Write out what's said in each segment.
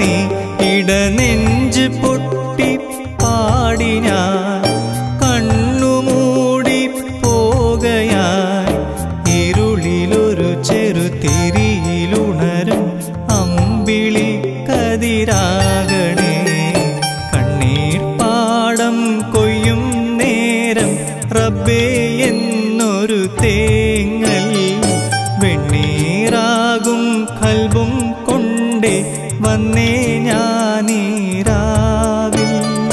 നീ ഇടനെഞ്ച് പൊട്ടി പാടി ഞാൻ കണ്ണുമൂടി പോകയായി ഇരുളിലൊരു ചെറുതിരിയിലുണരും അമ്പിളി കതിരാകണേ കണ്ണീർ പാടം കൊയ്യും നേരം റബ്ബേ എന്നൊരു തേങ്ങൽ വെണ്ണീറാകും കൽബും കൊണ്ടേ വന്നേ ഞാനീരാവിൽ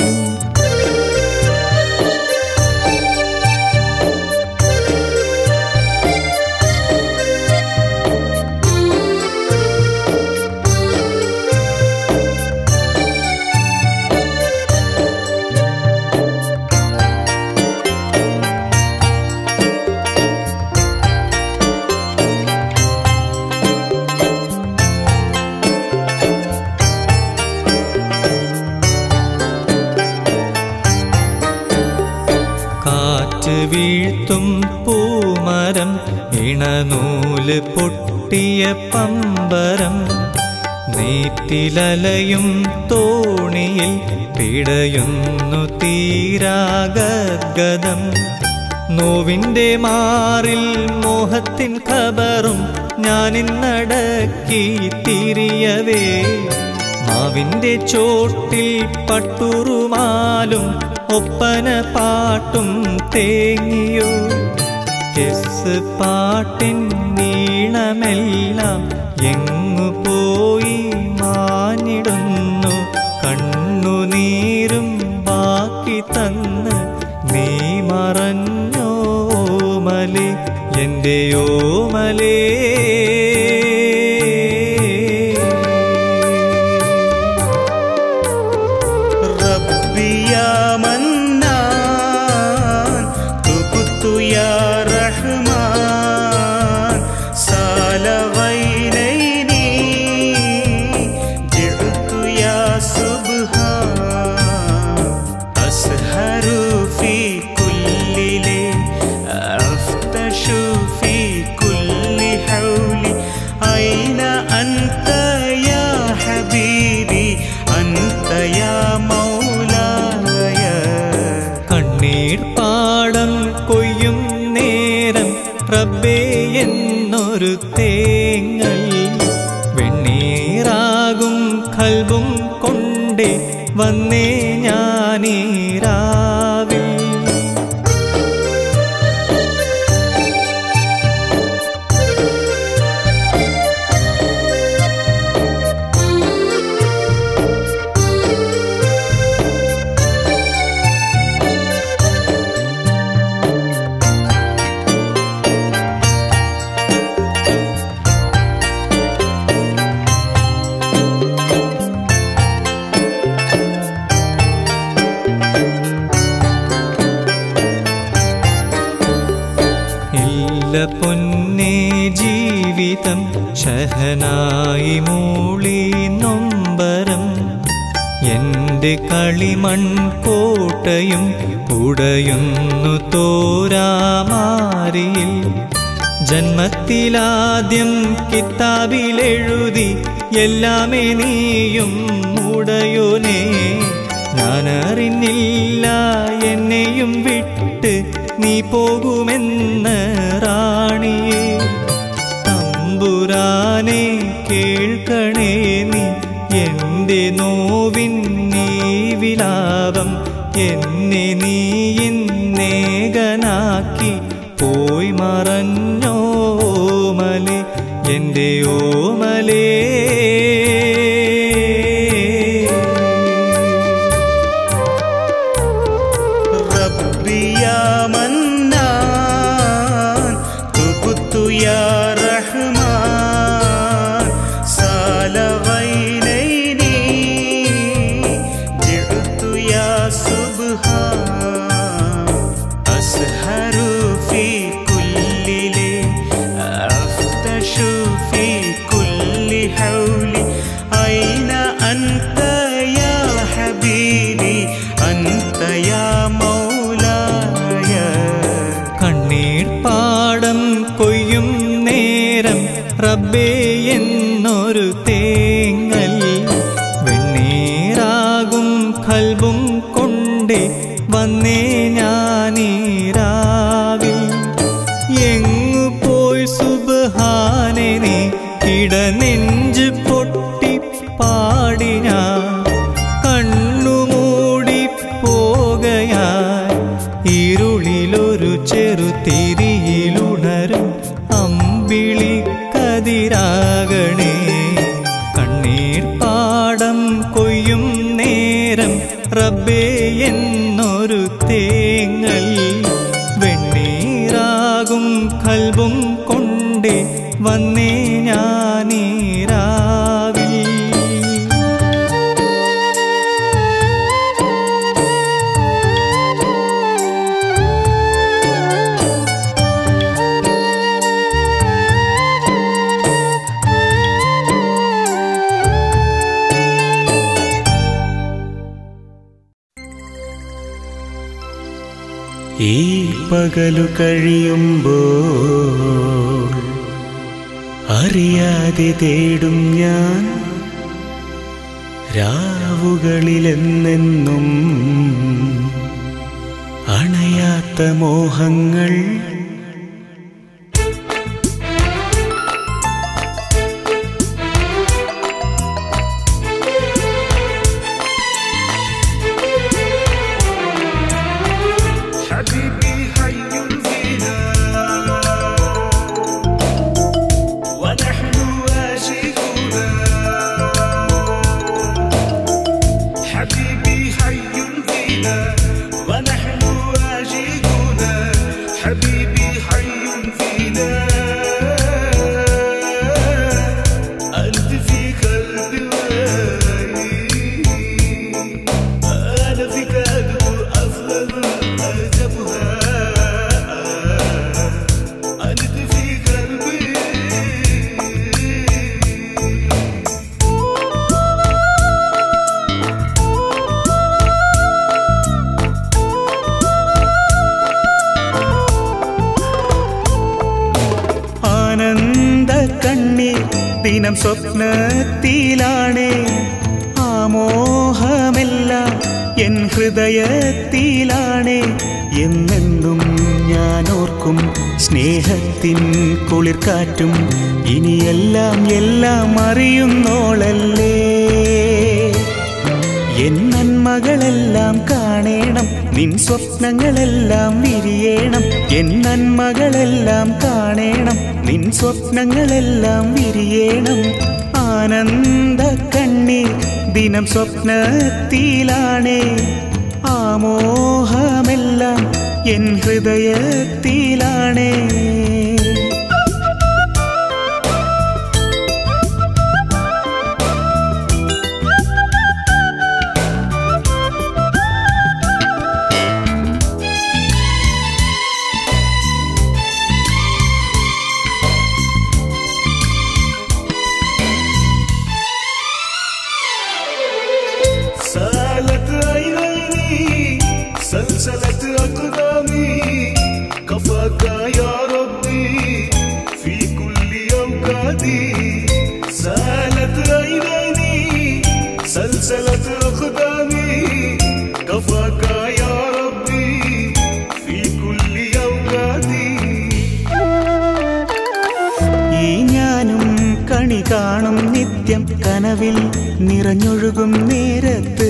കാറ്റ് വീഴ്ത്തും പൂമരം ഇണനൂല് പൊട്ടിയ പമ്പരം നീറ്റിലലയും തോണിയിൽ പിടയുന്നു തീരാഗദ്ഗതം നോവിൻ്റെ മാറിൽ മോഹത്തിൻ ഖബറും ഞാനിന്നടക്കി തിരിയവേ മാവിൻ്റെ ചോട്ടിൽ പട്ടുറുമാലും ഒപ്പന പാട്ടും തേങ്ങിയോ കെസ് പാട്ടിൻ നീളമെല്ലാം എങ്ങു പോയി മാഞ്ഞിടുന്നു കണ്ണുനീരും ബാക്കി തന്ന് നീ മറഞ്ഞോ മലേ എൻ്റെ ഓമലേ ربي يا منان تبت يا رحمن سال غيريني جئت يا سبحان أسهر في كل ليل أفتش في كل حول أين أنت يا حبيبي أنت يا مولاي കണ്ണീർ പാടം കൊയ്യും നേരം റബ്ബേ എന്നൊരു തേങ്ങൽ വെണ്ണീറാകും കൽബും കൊണ്ടേ വന്നേ ഞാനീരാവിൽ ഇല്ല പൊന്നേ ജീവിതം ഷഹനായി മൂളി നൊമ്പരം എന്റെ കളിമൺ കോട്ടയും ഉടയുന്നു തോരാമാരിയിൽ ജന്മത്തിലാദ്യം കിതാബിലെഴുതി എല്ലാമേ നീയും ഉടയോനേ ഞാനറിഞ്ഞില്ല എന്നെയും വിട്ട് നീ പോകുമെന്ന് റാണിയെ തമ്പുരാനെ കേൾക്കണേ നീ എൻ്റെ നോവിൻ നീ വിലാപം എന്നെ നീ ഇന്നേകനാക്കി പോയി മറഞ്ഞോ മലേ എൻ്റെ ഓമലേ ربي يا منان تبت يا رحمن سال غيريني جئت يا سبحان أسهر في كل ليل أفتش في كل حول أين أنت يا حبيبي أنت يا مولاي കണ്ണീർ പാടം കൊയ്യും നേരം റബ്ബേ എന്നൊരു തേങ്ങൽ നെഞ്ച് പൊട്ടി പാടി ഞാൻ കണ്ണുമൂടി പോകയായി ഇരുളിലൊരു ചെറുതിരിയിലുണരും അമ്പിളി കതിരാകണേ കണ്ണീർ പാടം കൊയ്യും നേരം റബ്ബേ എന്നൊരു തേങ്ങൽ വെണ്ണീറാകും കൽബും കൊണ്ടേ വന്നേ ഞാനീരാവിൽ ഈ പകലു കഴിയുമ്പോൾ അറിയാതെ തേടും ഞാൻ രാവുകളിലെന്നെന്നും അണയാത്ത മോഹങ്ങൾ حبيبي حي فينا ونحن عاشقون حبيبي حي فينا ونحن عاشقون حبيبي حي فينا أنت في قلبي وعيني أنا فيك أدعو أفضل أجبها أنت في قلبي ആനന്ദ കണ്ണീർ ദിനം സ്വപ്നത്തിലാണേ ആമോഹമെല്ലാം എൻ ഹൃദയത്തിലാണേ എന്നെന്നും ഞാൻ ഓർക്കും സ്നേഹത്തിൻ കുളിർക്കാറ്റും ഇനിയെല്ലാം എല്ലാം അറിയുന്നോളല്ലേ എൻ നന്മകളെല്ലാം കാണേണം നിൻ സ്വപ്നങ്ങളെല്ലാം വിരിയേണം എൻ നന്മകളെല്ലാം കാണേണം നിൻ സ്വപ്നങ്ങളെല്ലാം വിരിയേണം ആനന്ദ കണ്ണീർ ദിനം സ്വപ്നത്തിലാണേ ആമോഹമെല്ലാം എൻ ഹൃദയത്തിലാണേ سالت عيني سلسلة أقدامي كفاك يا ربي في كل أوقاتي سالت عيني سلسلة أقدامي كفاك يا ربي في كل أوقاتي ഈ ഞാനും കണി കാണും നിത്യം കനവിൽ നിറഞ്ഞൊഴുകും നേരത്ത്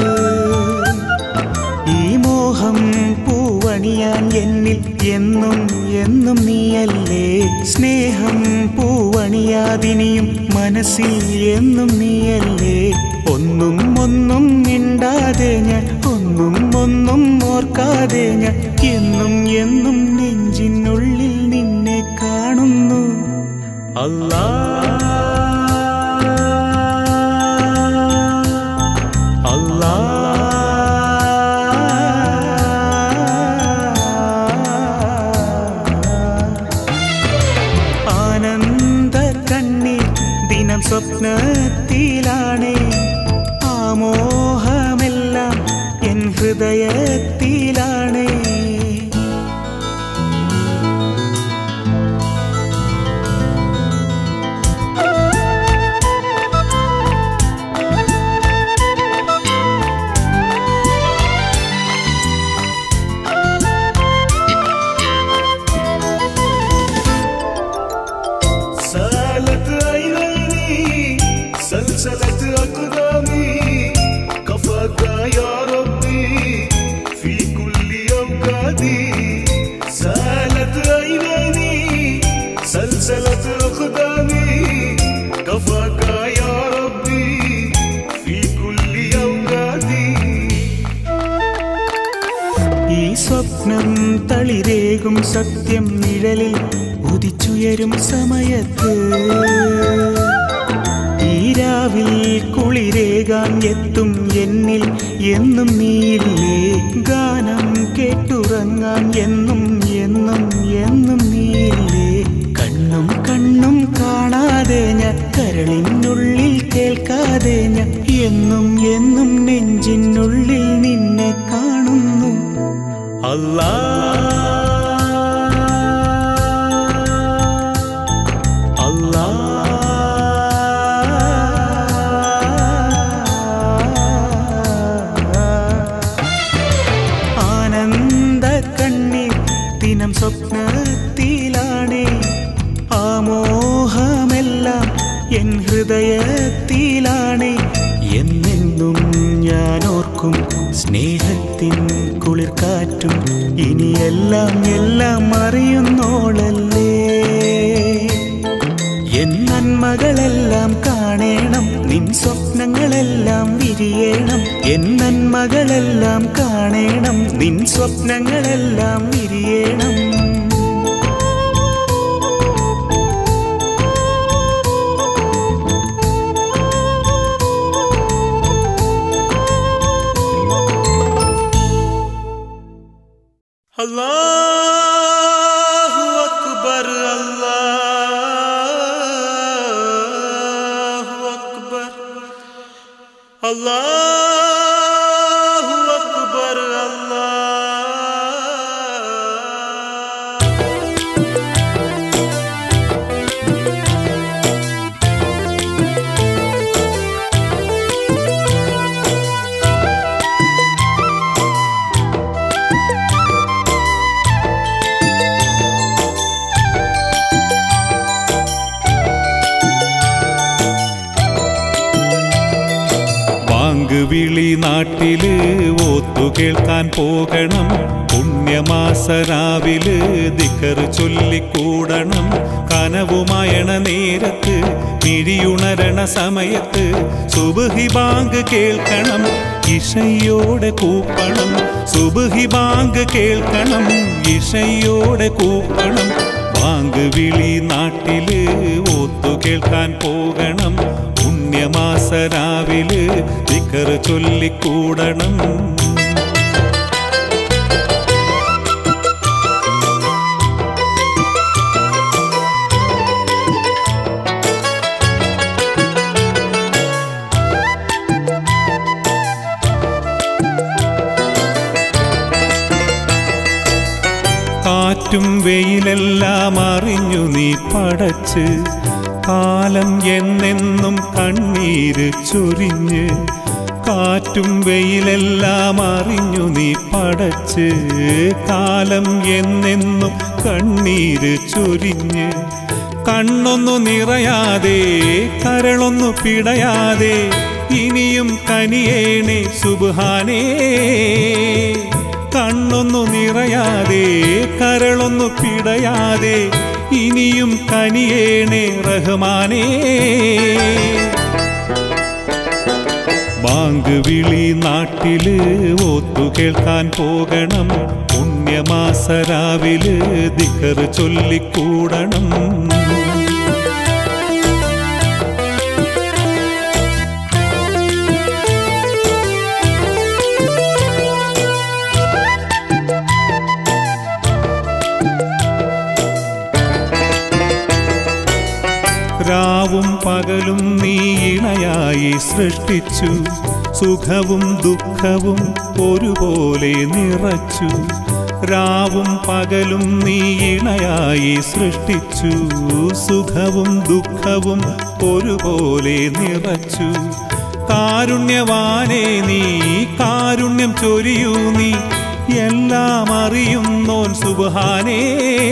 ഈ മോഹം പൂവണിയാൻ എന്നിൽ എന്നും എന്നും നീയല്ലേ സ്നേഹം പൂവണിയാതിനിയും മനസ്സിൽ എന്നും നീയല്ലേ ഒന്നും ഒന്നും മിണ്ടാതെ ഞാൻ ഒന്നും ഒന്നും ഓർക്കാതെ ഞാൻ എന്നും എന്നും നെഞ്ചിനുള്ളിൽ നിന്നെ കാണുന്നു അല്ലാ അല്ലാ ആനന്ദ കണ്ണീർ ദിനം സ്വപ്നത്തിലാണേ ആമോഹമെല്ലാം എൻ ഹൃദയത്തിലാണേ سالت عيني കുളിരേകും സത്യം നിഴലിൽ ഉദിച്ചുയരും സമയത്ത് ഈരാവിൽ കുളിരേകാൻ എത്തും എന്നിൽ എന്നും നീയില്ലേ ഗാനം കേട്ടുറങ്ങാൻ എന്നും എന്നും എന്നും നീയില്ലേ കണ്ണും കണ്ണും കാണാതെ ഞാൻ കരളിനുള്ളിൽ കേൾക്കാതെ ഞാൻ എന്നും എന്നും നെഞ്ചിനുള്ളിൽ നിന്നെ കാണുന്നു അല്ലാ അല്ലാ ആനന്ദ കണ്ണീർ ദിനം സ്വപ്നത്തിലാണേ ആമോഹമെല്ലാം എൻ ഹൃദയത്തിലാണേ എന്നെന്നും ഞാൻ ഓർക്കും സ്നേഹത്തിൻ കുളിർ കാറ്റും ഇനിയെല്ലാം എല്ലാം അറിയുന്നോളല്ലേ എൻ നന്മകളെല്ലാം കാണേണം നിൻ സ്വപ്നങ്ങളെല്ലാം വിരിയണം എൻ നന്മകളെല്ലാം കാണേണം നിൻ സ്വപ്നങ്ങളെല്ലാം വിരിയണം അല്ലാഹു അക്ബർ അല്ലാഹു അക്ബർ അല്ലാഹു അക്ബർ അല്ലാഹ് ബാങ്ക് വിളി നാട്ടില് ഓത്തു കേൾക്കാൻ പോകണം പുണ്യമാസരാവില് ദിക്കർ ചൊല്ലിക്കൂടണം കനവുമയണ നേരത്ത് മിഴിയുണരണ സമയത്ത് സുബഹി ബാങ്ക് കേൾക്കണം ഇഷയോടെ കൂപ്പണം സുബഹി ബാങ്ക് കേൾക്കണം ഇഷയോടെ കൂപ്പണം ബാങ്ക് വിളി നാട്ടില് ഓത്തു കേൾക്കാൻ പോകണം പുണ്യമാസരാവില് ദിക്കർ ചൊല്ലിക്കൂടണം കാറ്റും വെയിലെല്ലാം അറിഞ്ഞു നീ പടച്ച് കാലം എന്നെന്നും കണ്ണീര് ചൊരിഞ്ഞ് കാറ്റും വെയിലെല്ലാം അറിഞ്ഞു നീ പടച്ച് കാലം എന്നെന്നും കണ്ണീര് ചൊരിഞ്ഞ് കണ്ണൊന്നു നിറയാതെ കരളൊന്നു പിടയാതെ ഇനിയും കനിയേണേ സുബാനേ കണ്ണൊന്നു നിറയാതെ കരളൊന്നു പിടയാതെ ഇനിയും കനിയേണേ റഹ്മാനേ ബാങ്ക് വിളി നാട്ടില് ഓത്തു കേൾക്കാൻ പോകണം പുണ്യമാസരാവില് ദിക്കർ ചൊല്ലിക്കൂടണം രാവും പകലും നീ ഇണയായി സൃഷ്ടിച്ചു സുഖവും ദുഃഖവും ഒരുപോലെ നിറച്ചു രാവും പകലും നീ ഇണയായി സൃഷ്ടിച്ചു സുഖവും ദുഃഖവും ഒരുപോലെ നിറച്ചു കാരുണ്യവാനേ നീ കാരുണ്യം ചൊരിയൂ നീ എല്ലാം അറിയുന്നോൻ സുബാനേ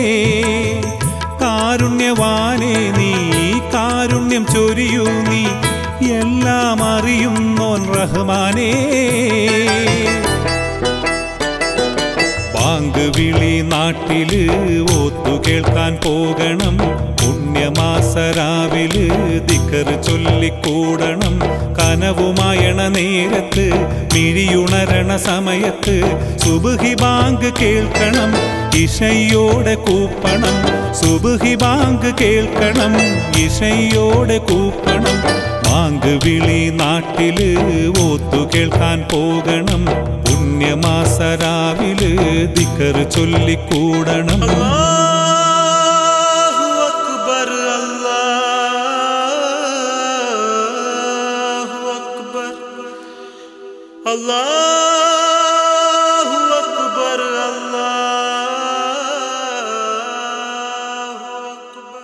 കാരുണ്യവാനേ നീ കാരുണ്യം ചൊരിയൂ നീ എല്ലാം അറിയുന്നോൻ റഹ്മാനേ ബാങ്ക് വിളി നാട്ടില് ഓത്തു കേൾക്കാൻ പോകണം പുണ്യമാസരാവില് ദിക്കറ് ചൊല്ലിക്കൂടണം കനവുമായണ നേരത്ത് മിഴിയുണരണ സമയത്ത് സുബുഹി ബാങ്ക് കേൾക്കണം ഇഷയോടെ കൂപ്പണം സുബുഹി ബാങ്ക് കേൾക്കണം ഇഷയോടെ കൂപ്പണം ബാങ്ക് വിളി നാട്ടില് ഓത്തു കേൾക്കാൻ പോകണം പുണ്യമാസരാവില് ദിക്കറ് ചൊല്ലിക്കൂടണം അല്ലാഹു അക്ബർ അല്ലാഹു അക്ബർ അല്ലാഹു അക്ബർ അല്ലാഹു അക്ബർ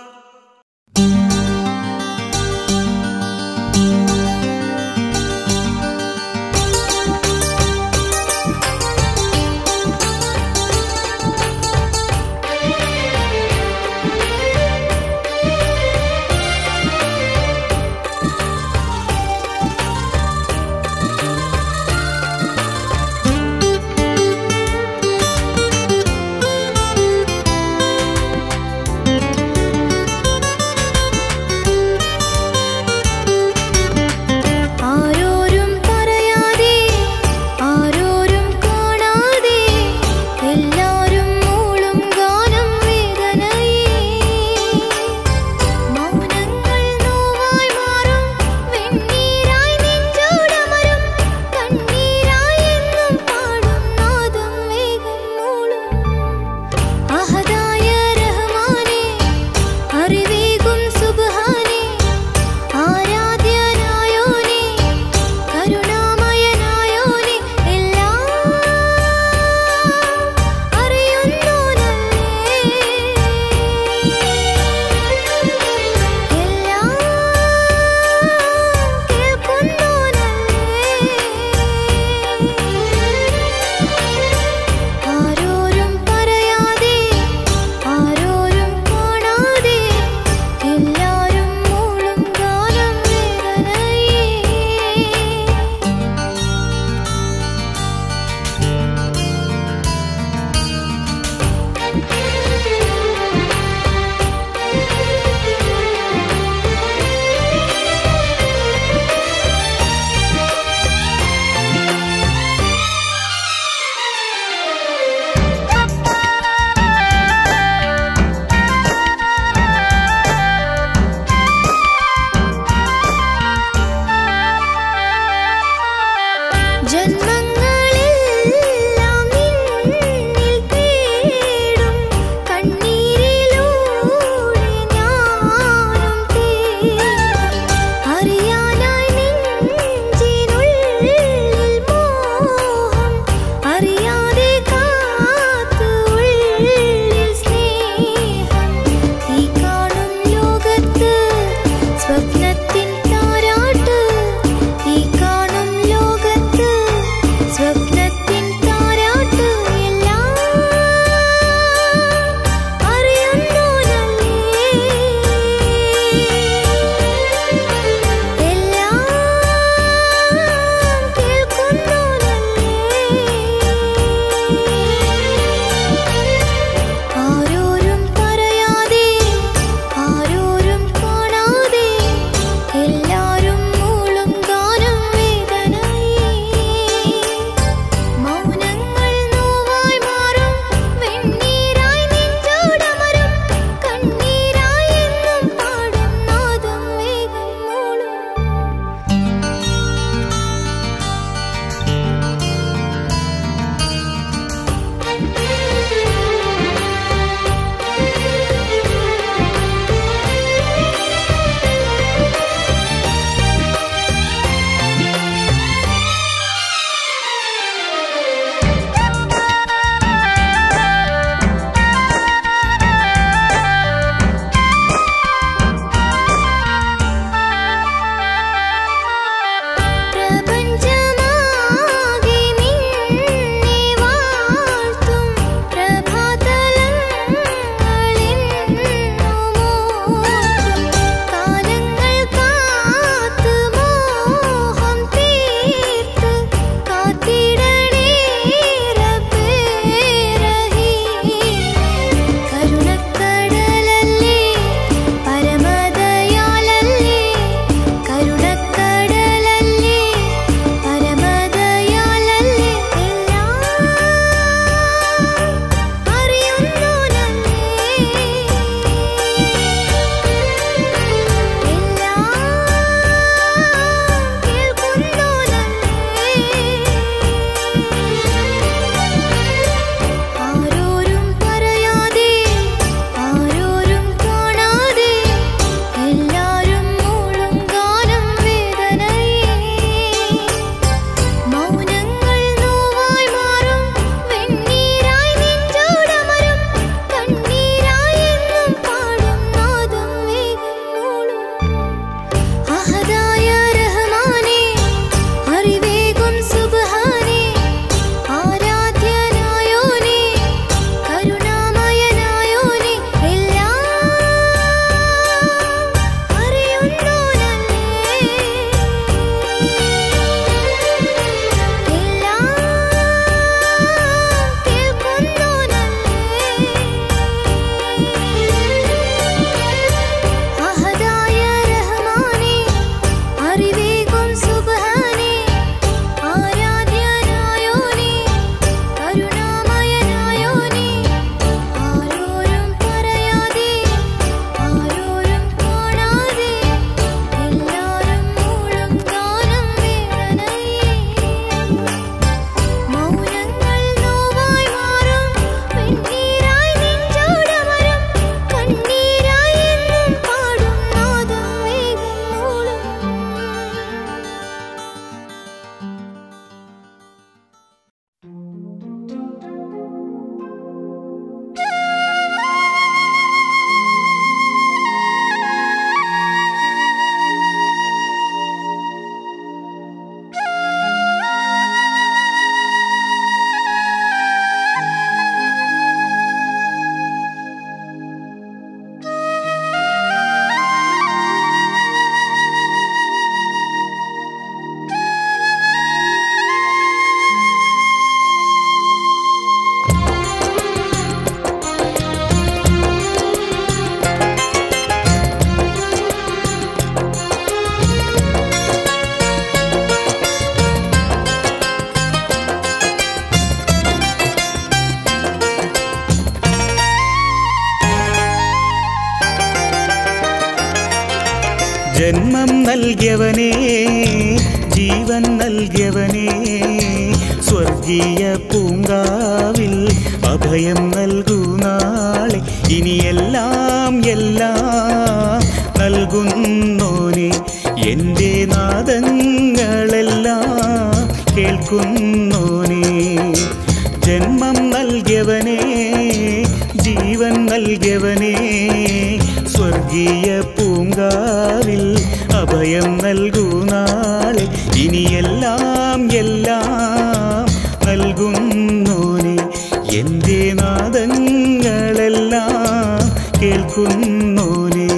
നൽകിയവനേ ജീവൻ നൽകിയവനേ സ്വർഗീയ പൂങ്കാവിൽ അഭയം നൽകൂ നാളെ ഇനിയെല്ലാം എല്ലാം നൽകുന്നോനെ എൻ്റെ നാദങ്ങളെല്ലാം കേൾക്കുന്നോനെ ജന്മം നൽകിയവനേ ജീവൻ നൽകിയവനേ സ്വർഗീയ പൂങ്കാവിൽ അഭയം നൽകൂ നാളെ ഇനിയെല്ലാം എല്ലാം നൽകുന്നോനെ എൻ്റെ നാദങ്ങളെല്ലാം കേൾക്കുന്നോനെ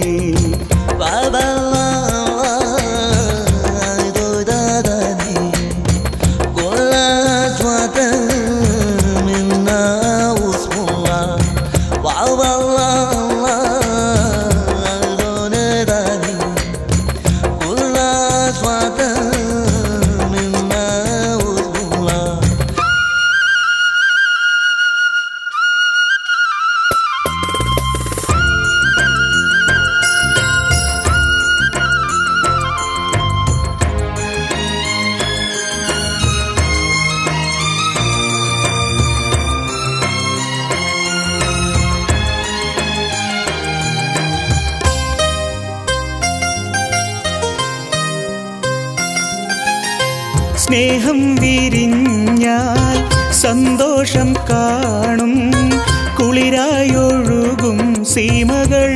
സ്നേഹം വിരിഞ്ഞാൽ സന്തോഷം കാണും കുളിരായൊഴുകും സീമകൾ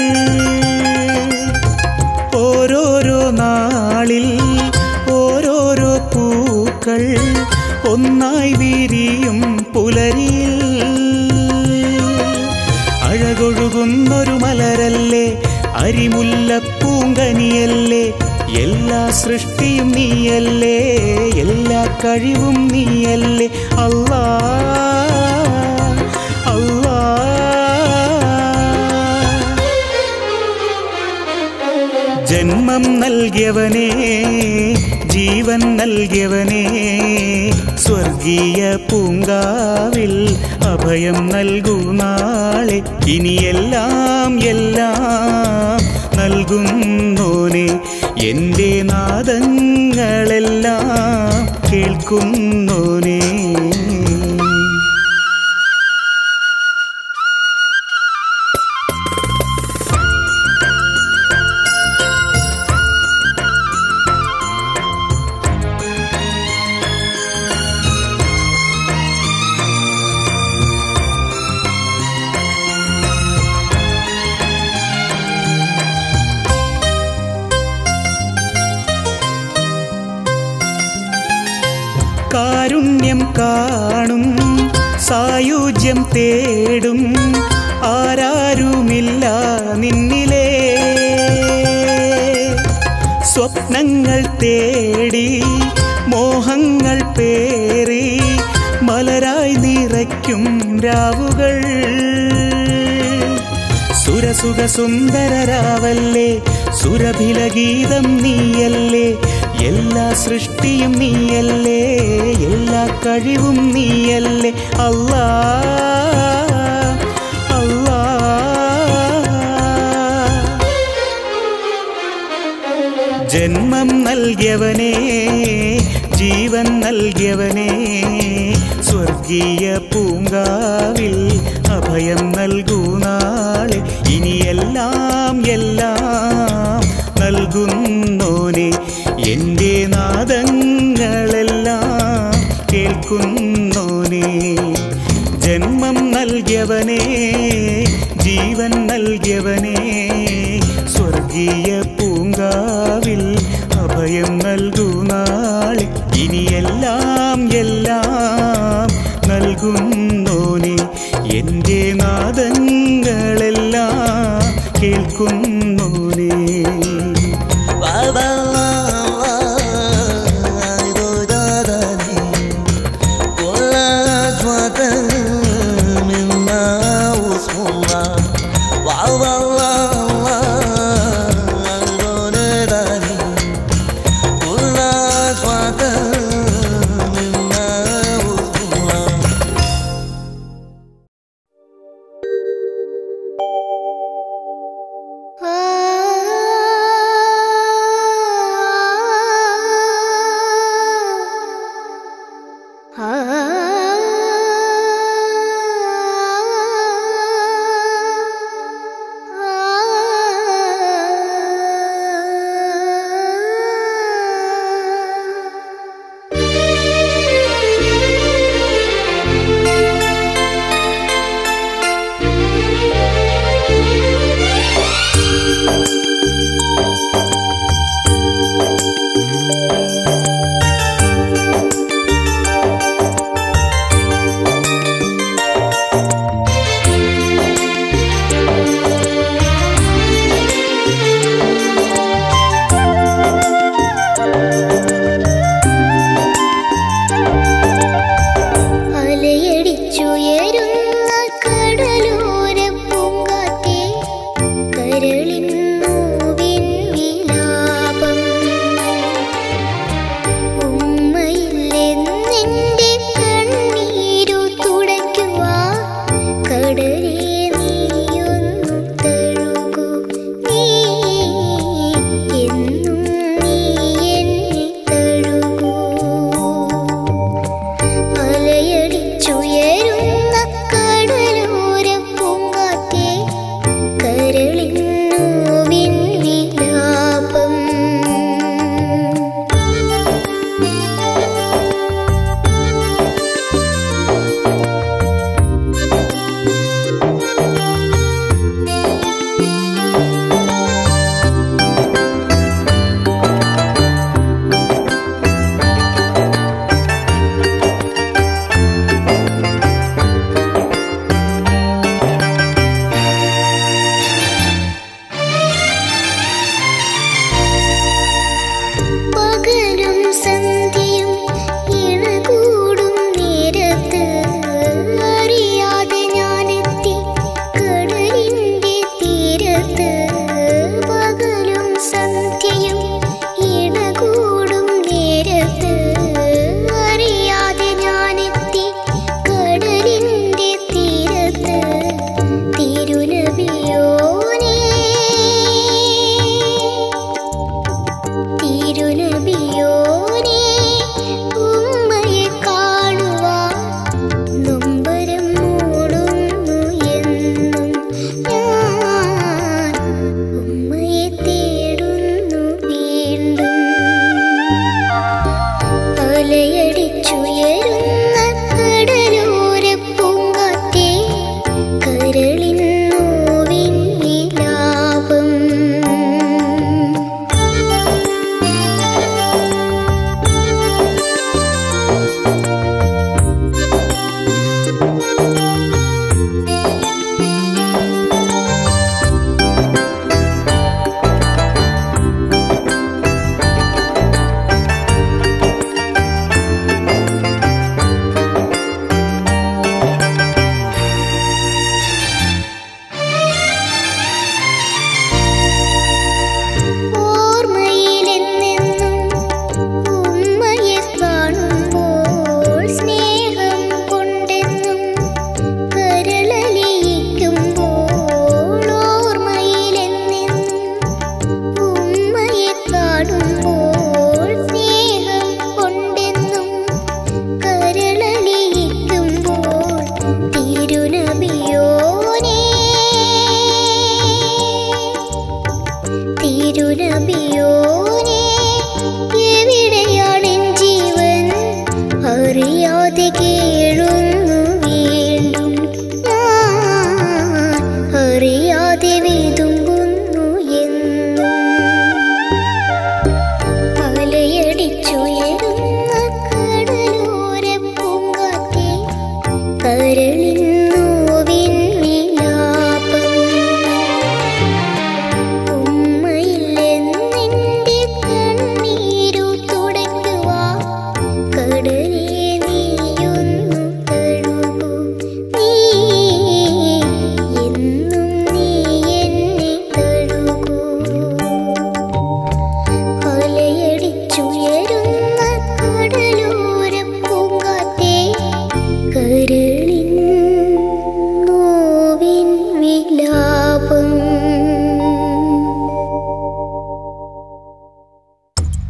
ഓരോരോ നാളിൽ ഓരോരോ പൂക്കൾ ഒന്നായി വിരിയും പുലരിയിൽ അഴകൊഴുകുന്നൊരു മലരല്ലേ അരിമുല്ലപ്പൂങ്കനിയല്ലേ എല്ലാ സൃഷ്ടിയും നീയല്ലേ എല്ലാ കഴിവും നീയല്ലേ അല്ലാ അല്ലാ ജന്മം നൽകിയവനേ ജീവൻ നൽകിയവനേ സ്വർഗീയ പൂങ്കാവിൽ അഭയം നൽകൂ നാളെ ഇനിയെല്ലാം എല്ലാം നൽകുന്നോനെ എൻ്റെ നാദങ്ങളെല്ലാം കേൾക്കുന്നോനേ കാരുണ്യം കാണും സായുജ്യം തേടും ആരാരുമില്ല നിന്നിലേ സ്വപ്നങ്ങൾ തേടി മോഹങ്ങൾ പേറി മലരായി നിറയ്ക്കും രാവുകൾ സുരസുഖ സുന്ദരരാവല്ലേ സുരഭില ഗീതം നീയല്ലേ എല്ലാ സൃഷ്ടിയും നീയല്ലേ എല്ലാ കഴിവും നീയല്ലേ അല്ലാ അല്ലാ ജന്മം നൽകിയവനേ ജീവൻ നൽകിയവനേ സ്വർഗീയ പൂങ്കാവിൽ അഭയം നൽകൂ നാളെ ഇനിയെല്ലാം എല്ലാം നൽകുന്നോനെ എൻ്റെ നാദങ്ങളെല്ലാം കേൾക്കുന്നോനെ ജന്മം നൽകിയവനേ ജീവൻ നൽകിയവനേ സ്വർഗീയ പൂങ്കാവിൽ അഭയം നൽകൂ നാളെ ഇനിയെല്ലാം എല്ലാം നൽകുന്നോനെ എൻ്റെ നാദങ്ങളെല്ലാം കേൾക്കുന്നോനെ Wow, wow, wow, wow,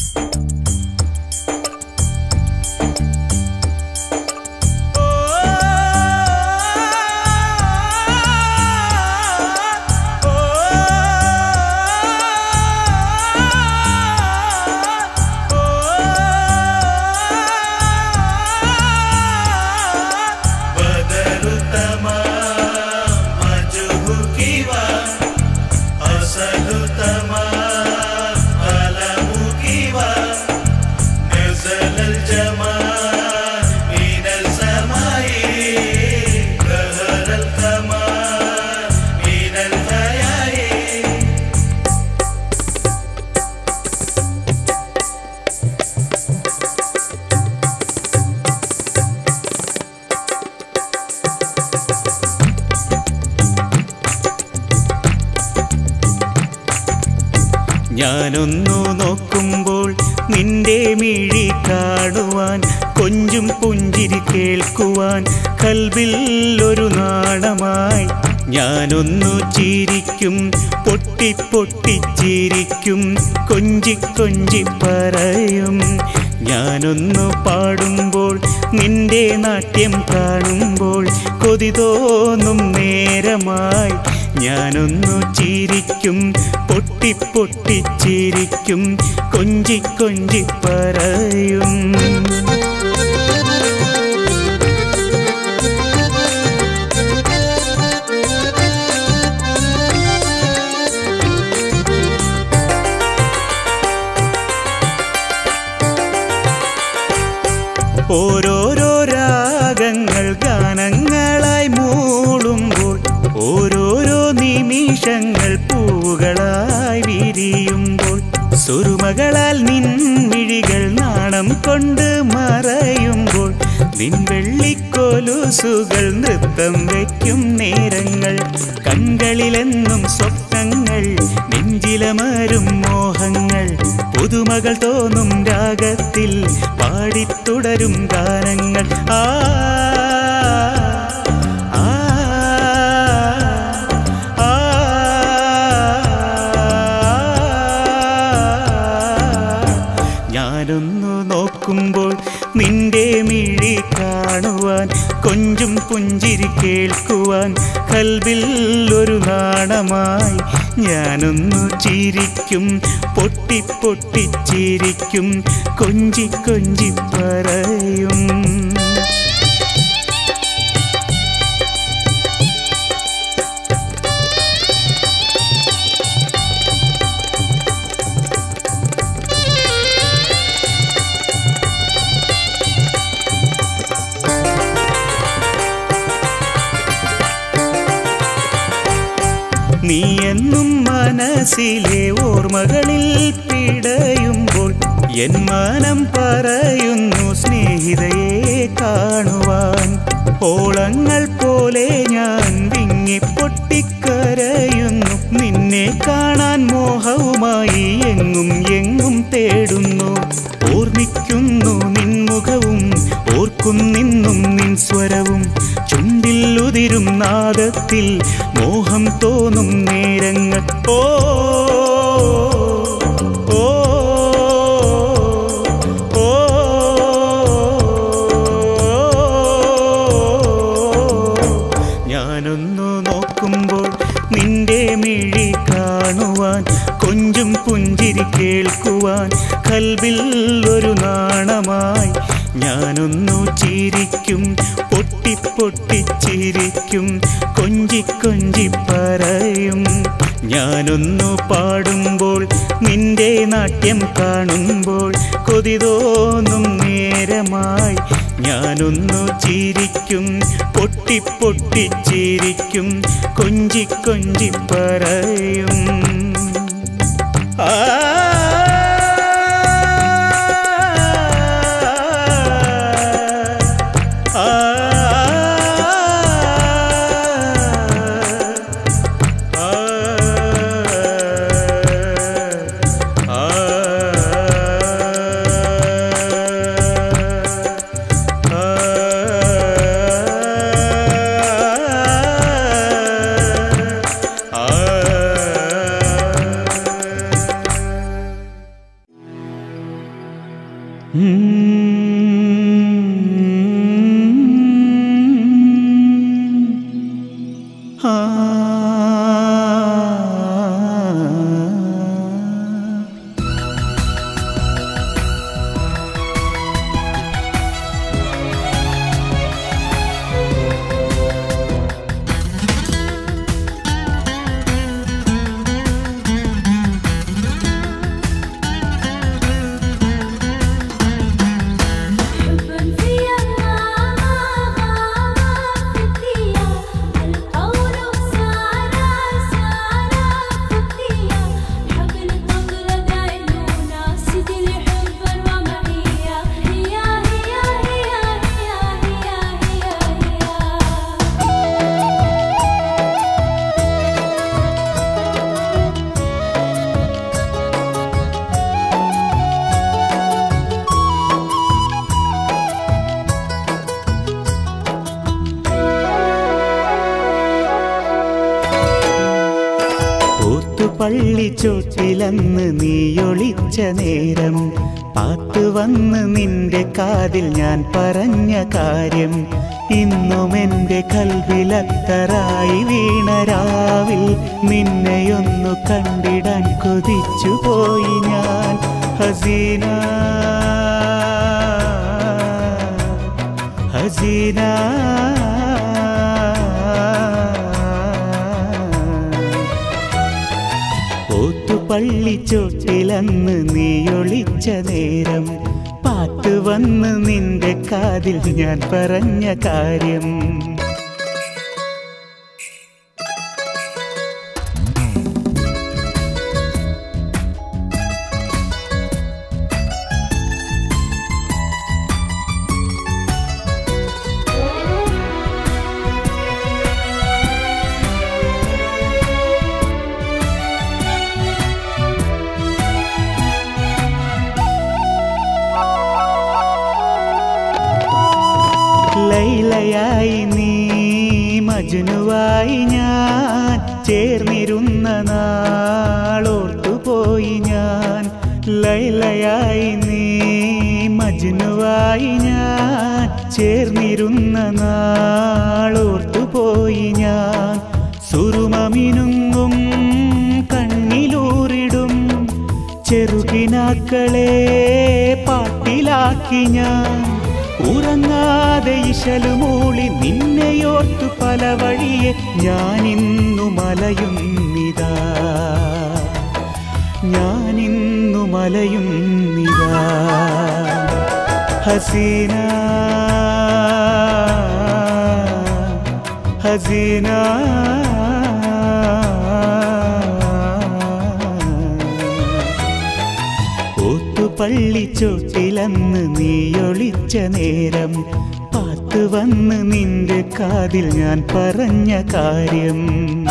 बदरु तमाम मजहु किवा असलु तमाम अलमु किवा नزل الجمال من السماء ظهر الكمال من الحياء ഞാനൊന്നു നോക്കുമ്പോൾ നിന്റെ മിഴി കാണുവാൻ കൊഞ്ചും പുഞ്ചിരി കേൾക്കുവാൻ കൽവിൽ ഒരു നാണമായി ഞാനൊന്നു ചിരിക്കും പൊട്ടി പൊട്ടി ചിരിക്കും കൊഞ്ചി കൊഞ്ചി പറയും ഞാനൊന്നു പാടുമ്പോൾ നിന്റെ നാട്യം കാണുമ്പോൾ കൊതി തോന്നും നേരമായി ഞാനൊന്നു ചിരിക്കും പൊട്ടി പൊട്ടി ചിരിക്കും കൊഞ്ചി കൊഞ്ചി പറയും ഓരോരോ രാഗങ്ങൾ ഗാനങ്ങളായി മൂളുമ്പോൾ ഓരോരോ നിമിഷങ്ങൾ പൂവുകളായി വിരിയുമ്പോൾ സുറുമകളാൽ നിൻമിഴികൾ നാണം കൊണ്ട് മറയുമ്പോൾ നിൻ വെള്ളിക്കോലുസുകൾ നൃത്തം വയ്ക്കും നേരങ്ങൾ കൺകളിലെന്നും സ്വപ്നങ്ങൾ നെഞ്ചിലമരും മോഹങ്ങൾ പുതുമകൾ തോന്നും രാഗത്തിൽ പാടിത്തുടരും ഗാനങ്ങൾ ആ ആ, ആ, ഞാനൊന്നു നോക്കുമ്പോൾ നിന്റെ മിഴി കാണുവാൻ കൊഞ്ചും പുഞ്ചിരി കേൾക്കുവാൻ കൽവിൽ ഒരു നാണമായി ഞാനൊന്നു ചിരിക്കും പൊട്ടി പൊട്ടി ചിരിക്കും കൊഞ്ചി കൊഞ്ചി പറയും നീ എന്നും മനസ്സിലെ ഓർമ്മകളിൽ പിടയുമ്പോൾ എൻ മനം പറയുന്നു സ്നേഹിതയെ കാണുവാൻ ഓളങ്ങൾ പോലെ ഞാൻ വിങ്ങിപ്പൊട്ടിക്കരയുന്നു നിന്നെ കാണാൻ മോഹവുമായി എങ്ങും എങ്ങും തേടുന്നു ഓർമ്മിക്കുന്നു നിൻ മുഖവും ഓർക്കുന്നിന്നും നിൻ സ്വരവും ചുണ്ടിൽ ഉതിരും നാദത്തിൽ മോഹം തോന്നും നേരങ്ങൾ ഓ ഓ ഓ ഞാനൊന്നു നോക്കുമ്പോൾ നിന്റെ മിഴി കാണുവാൻ കൊഞ്ചും പുഞ്ചിരി കേൾക്കുവാൻ കൽവിൽ ഒരു നാണമായി ഞാനൊന്നു ചിരിക്കും പൊട്ടി പൊട്ടി ചിരിക്കും കൊഞ്ചി കൊഞ്ചി പറയും ഞാനൊന്നു പാടുമ്പോൾ നിന്റെ നാട്യം കാണുമ്പോൾ കൊതി തോന്നും നേരമായി ഞാനൊന്നു ചിരിക്കും പൊട്ടി പൊട്ടി ചിരിക്കും കൊഞ്ചി കൊഞ്ചി പറയും ആ حبا فيا فتيا القول سارا سارا فتيا حبل الطبل دايلونا سيدي لي حبا ومعيا هي هي هي هي هي هي هي ഓത്തുപള്ളി ചോട്ടിലന്ന് നീയൊളിച്ച നേരം പാത്തു വന്ന് നിന്റെ കാതിൽ ഞാൻ പറഞ്ഞ കാര്യം ഇന്നും എൻ്റെ കൽവിലത്തറായി വീണ രാവിൽ നിന്നെയൊന്നു കണ്ടിടാൻ കൊതിച്ചു പോയി ഞാൻ ഹസീന ഹസീന ഓത്തുപള്ളിച്ചോട്ടിലന്ന് നീയൊളിച്ച നേരം പാട്ട് വന്ന് നിന്റെ കാതിൽ ഞാൻ പറഞ്ഞ കാര്യം ലൈലയായി നീ മജുനുവായി ഞാൻ ചേർന്നിരുന്ന നാളോർത്തുപോയി ഞാൻ ലൈലയായി നീ മജുനുവായി ഞാൻ ചേർന്നിരുന്ന നാളോർത്തുപോയി ഞാൻ സുറുമമിനുങ്ങും കണ്ണിലൂറിടും ചെറുകിനാക്കളെ പാട്ടിലാക്കി ഞാൻ ഉറങ്ങാതെ ഇശലുമൂളി നിന്നെയോർത്തു പല വഴിയെ ഞാനിന്നു മലയുന്നിതാ ഞാനിന്നു മലയുന്നിതാ ഹസീന ഹസീന ഓത്തുപള്ളിച്ചോട്ടിലന്ന് നീയൊളിച്ച നേരം പാത്ത് വന്ന് നിന്റെ കാതിൽ ഞാൻ പറഞ്ഞ കാര്യം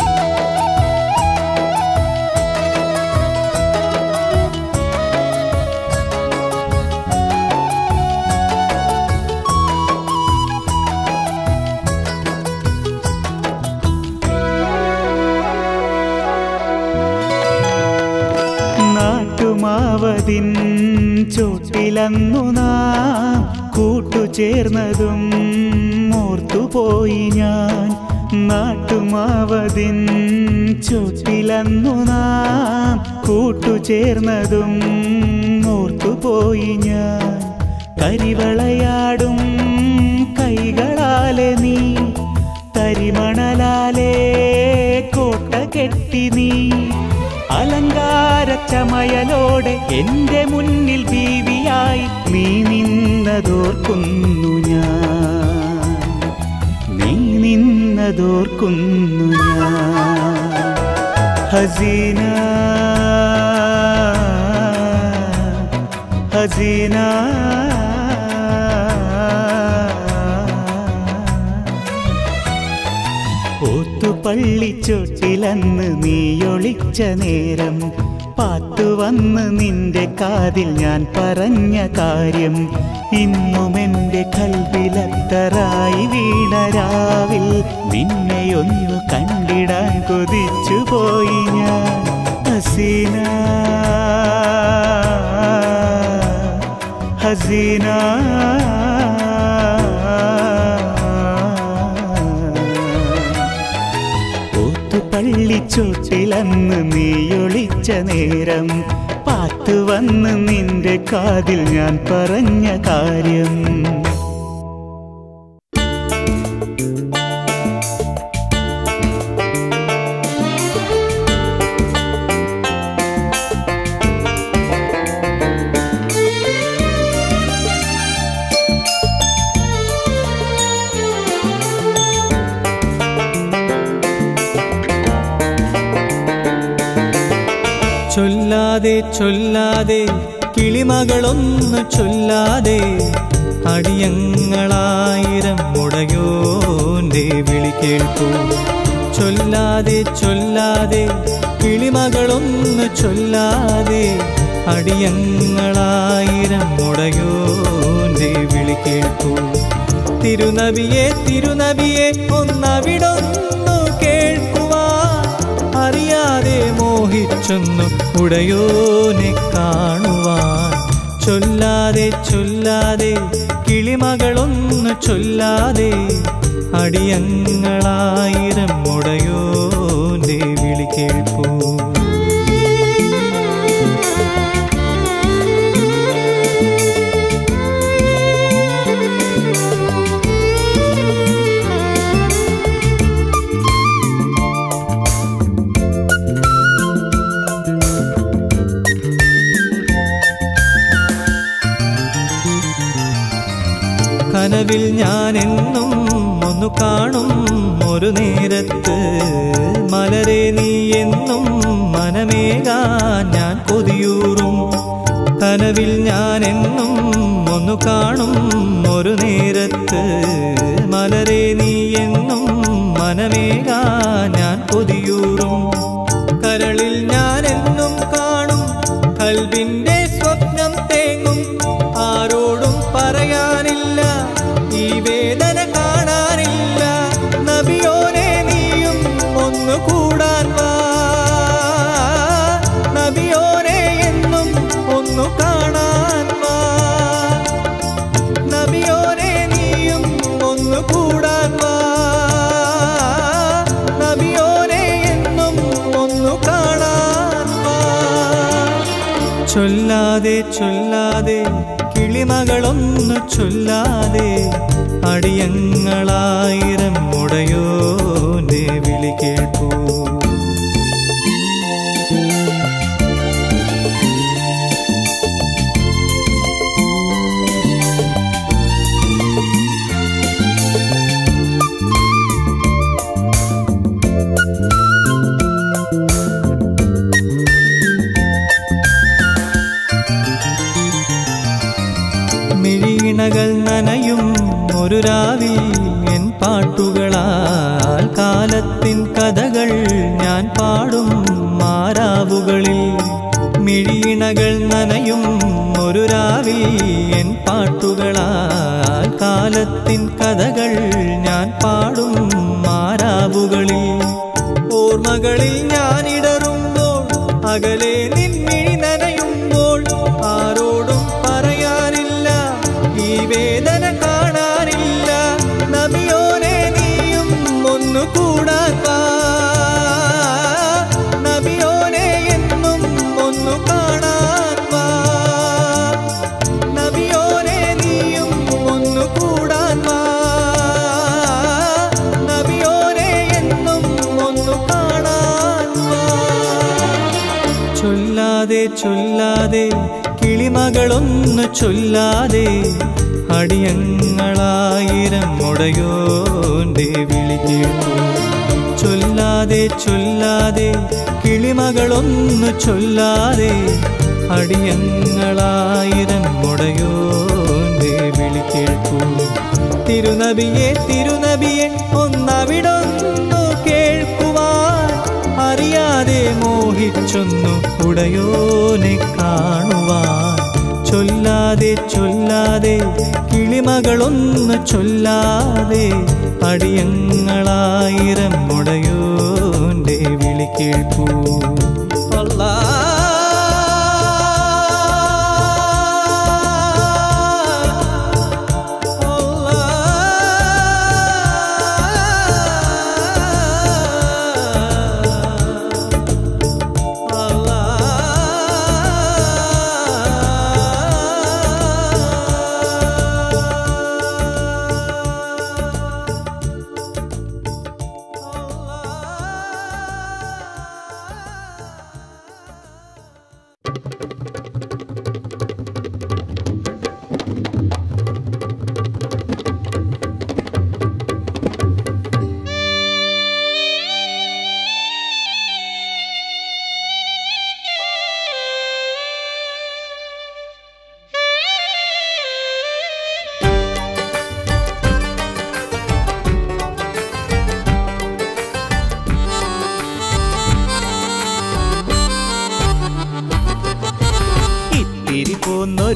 നാട്ടുമാവതിൻ ചോട്ടിലന്നു നാം കൂട്ടുചേർന്നതും ഓർത്തുപോയി ഞാൻ നാട്ടുമാവതിൻ ചോട്ടിലന്നു നാം കൂട്ടുചേർന്നതും ഓർത്തുപോയി ഞാൻ കരിവളയാടും കൈകളാലെ നീ തരിമണലാലേ കോട്ട കെട്ടി നീ അലങ്കാര ചമയലോടെ എന്റെ മുന്നിൽ ബീവിയായി നീ നിന്നതോർക്കുന്നു ഞാൻ നീ നിന്നതോർക്കുന്നു ഞാൻ ഹസീന ഹസീന ഓത്തുപള്ളിച്ചോട്ടിലന്ന് നീയൊളിച്ച നേരം പാത്തു വന്ന് നിന്റെ കാതിൽ ഞാൻ പറഞ്ഞ കാര്യം ഇന്നും എൻ്റെ കൽവിലത്തറായി വീണ രാവിൽ നിന്നെയൊന്നു കണ്ടിടാൻ കൊതിച്ചു പോയി ഞാൻ ഹസീന ഹസീന പള്ളിച്ചോട്ടിലന്ന് നീയൊളിച്ച നേരം പാത്തു വന്ന് നിന്റെ കാതിൽ ഞാൻ പറഞ്ഞ കാര്യം ചൊല്ലാതെ ചൊല്ലാതെ കിളിമകളൊന്നു ചൊല്ലാതെ അടിയങ്ങളായിരം മുടയോന്റെ വിളി കേൾക്കൂ ചൊല്ലാതെ ചൊല്ലാതെ കിളിമകളൊന്നു ചൊല്ലാതെ അടിയങ്ങളായിരം മുടയോന്റെ വിളി കേൾക്കൂ തിരുനബിയെ തിരുനബിയെ ഒന്നവിടൊന്നു കേൾക്കുവാൻ അറിയാതെ മോഹിച്ചൊന്നു ഉടയോനെ കാണുവാൻ ചൊല്ലാതെ ചൊല്ലാതെ കിളിമകളൊന്നു ചൊല്ലാതെ അടിയങ്ങളായിരം ഉടയോന്റെ വിളി കേൾപ്പൂ കനവിൽ ഞാൻ എന്നും ഒന്നു കാണും ഒരു നേരത്ത് മലരെ നീ എന്നും മനമേകാൻ ഞാൻ കൊതിയൂറും കനവിൽ ഞാൻ എന്നും ഒന്നു കാണും ഒരു നേരത്ത് മലരെ നീ എന്നും മനമേകാൻ ഞാൻ കൊതിയൂറും കരളിൽ ഞാൻ എന്നും കാണും കൽവിന്റെ സ്വപ്നം തേങ്ങും ആരോടും പറയാനില്ല ഈ വേദന കാണാനില്ല നബിയോനെ നീയും ഒന്ന് കൂടാൻ വാ നബിയോനെ എന്നും ഒന്നു കാണാൻ വാ നബിയോനെ നീയും ഒന്ന് കൂടാൻ വാ നബിയോനെ എന്നും ഒന്നു കാണാൻ വാ ചൊല്ലാതെ ചൊല്ലാതെ കിളിമകളൊന്നു ചൊല്ലാതെ അടിയങ്ങളായിരം മുടയോന്റെ വിളി കേൾപ്പൂ മിഴിയിണകൾ നനയും ഒരു രാവിൽ എൻ പാട്ടുകളാൽ കാലത്തിൻ കഥകൾ ഞാൻ പാടും മാരാവുകളിൽ മിഴിയിണകൾ നനയും ഒരു രാവിൽ എൻ പാട്ടുകളാൽ കാലത്തിൻ കഥകൾ ഞാൻ പാടും മാരാവുകളിൽ ഓർമ്മകളിൽ ഞാനിടറുമ്പോൾ അകലെ നിൻമിഴി നനയുമ്പോൾ ആരോടും പറയാനില്ല ഈ വേദന കാണാനില്ല നബിയോനെ നീയും ഒന്നു കൂടാൻ വാ നബിയോനെ എന്നും ഒന്നു കാണാൻ വാ നബിയോനെ നീയും ഒന്നു കൂടാൻ വാ നബിയോനെ എന്നും ഒന്നു കാണാൻ വാ ചൊല്ലാതെ ചൊല്ലാതെ കിളിമകളൊന്നു ചൊല്ലാതെ അടിയങ്ങളായിരം മുടയോന്റെ വിളി കേൾക്കൂ ചൊല്ലാതെ ചൊല്ലാതെ കിളിമകളൊന്നു ചൊല്ലാതെ അടിയങ്ങളായിരം മുടയോന്റെ വിളി കേൾക്കൂ തിരുനബിയെ തിരുനബിയെ ഒന്നവിടൊന്നു കേൾക്കുവാൻ അറിയാതെ മോഹിച്ചൊന്നു ഉടയോനെ കാണുവാൻ ചൊല്ലാതെ ചൊല്ലാതെ കിളിമകളൊന്നു ചൊല്ലാതെ അടിയങ്ങളായിരം മുടയോന്റെ വിളി കേൾപ്പൂ അല്ലാ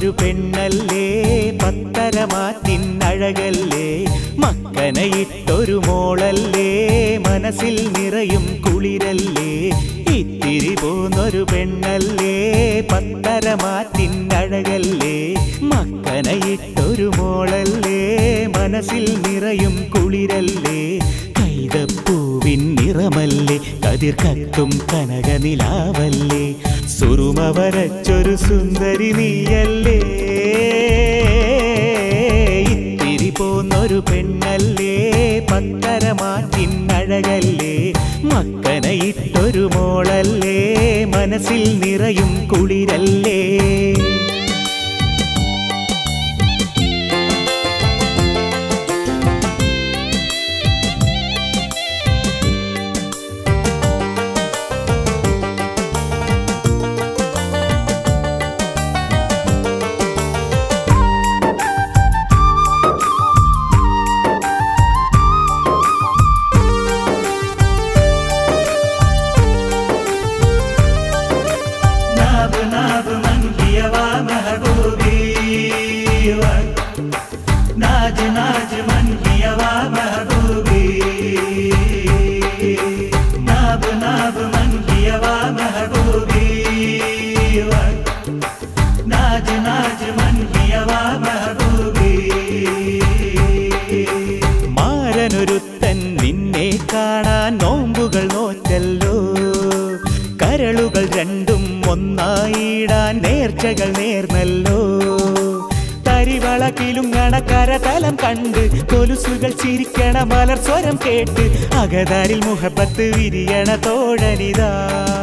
പോന്നൊരു പെണ്ണല്ലേ പത്തരമാറ്റിൻ അഴകല്ലേ മക്കനയിട്ടൊരു മോളല്ലേ മനസ്സിൽ നിറയും കുളിരല്ലേ ഇത്തിരി പോന്നൊരു പെണ്ണല്ലേ പത്തരമാറ്റിൻ അഴകല്ലേ മക്കനയിട്ടൊരു മോളല്ലേ മനസ്സിൽ നിറയും കുളിരല്ലേ കൈതപ്പൂവിൻ നിറമല്ലേ കതിർ കത്തും കനകനിലാവല്ലേ സുറുമ വരച്ചൊരു സുന്ദരി നീയല്ലേ ഇത്തിരി പോന്നൊരു പെണ്ണല്ലേ പത്തരമാറ്റിൻ അഴകല്ലേ മക്കനയിട്ടൊരു മോളല്ലേ മനസ്സിൽ നിറയും കുളിരല്ലേ ناب ناب من هي ومحبوبي ناج ناج من هي ومحبوبي ناب ناب من هي ومحبوبي ناج ناج من هي ومحبوبي മാരനൊരുത്തൻ നിന്നെ കാണാൻ നോമ്പുകൾ നോറ്റല്ലോ കരളുകൾ രണ്ടും ഒന്നായിടാൻ നേർച്ചകൾ നേർന്നല്ലോ തരിവള കിലുങ്ങണ കരതലം കണ്ട് കൊലുസുകൾ ചിരിക്കണ മലർ സ്വരം കേട്ട് അകതാരിൽ മുഹബത്ത് വിരിയണ തോഴനിതാ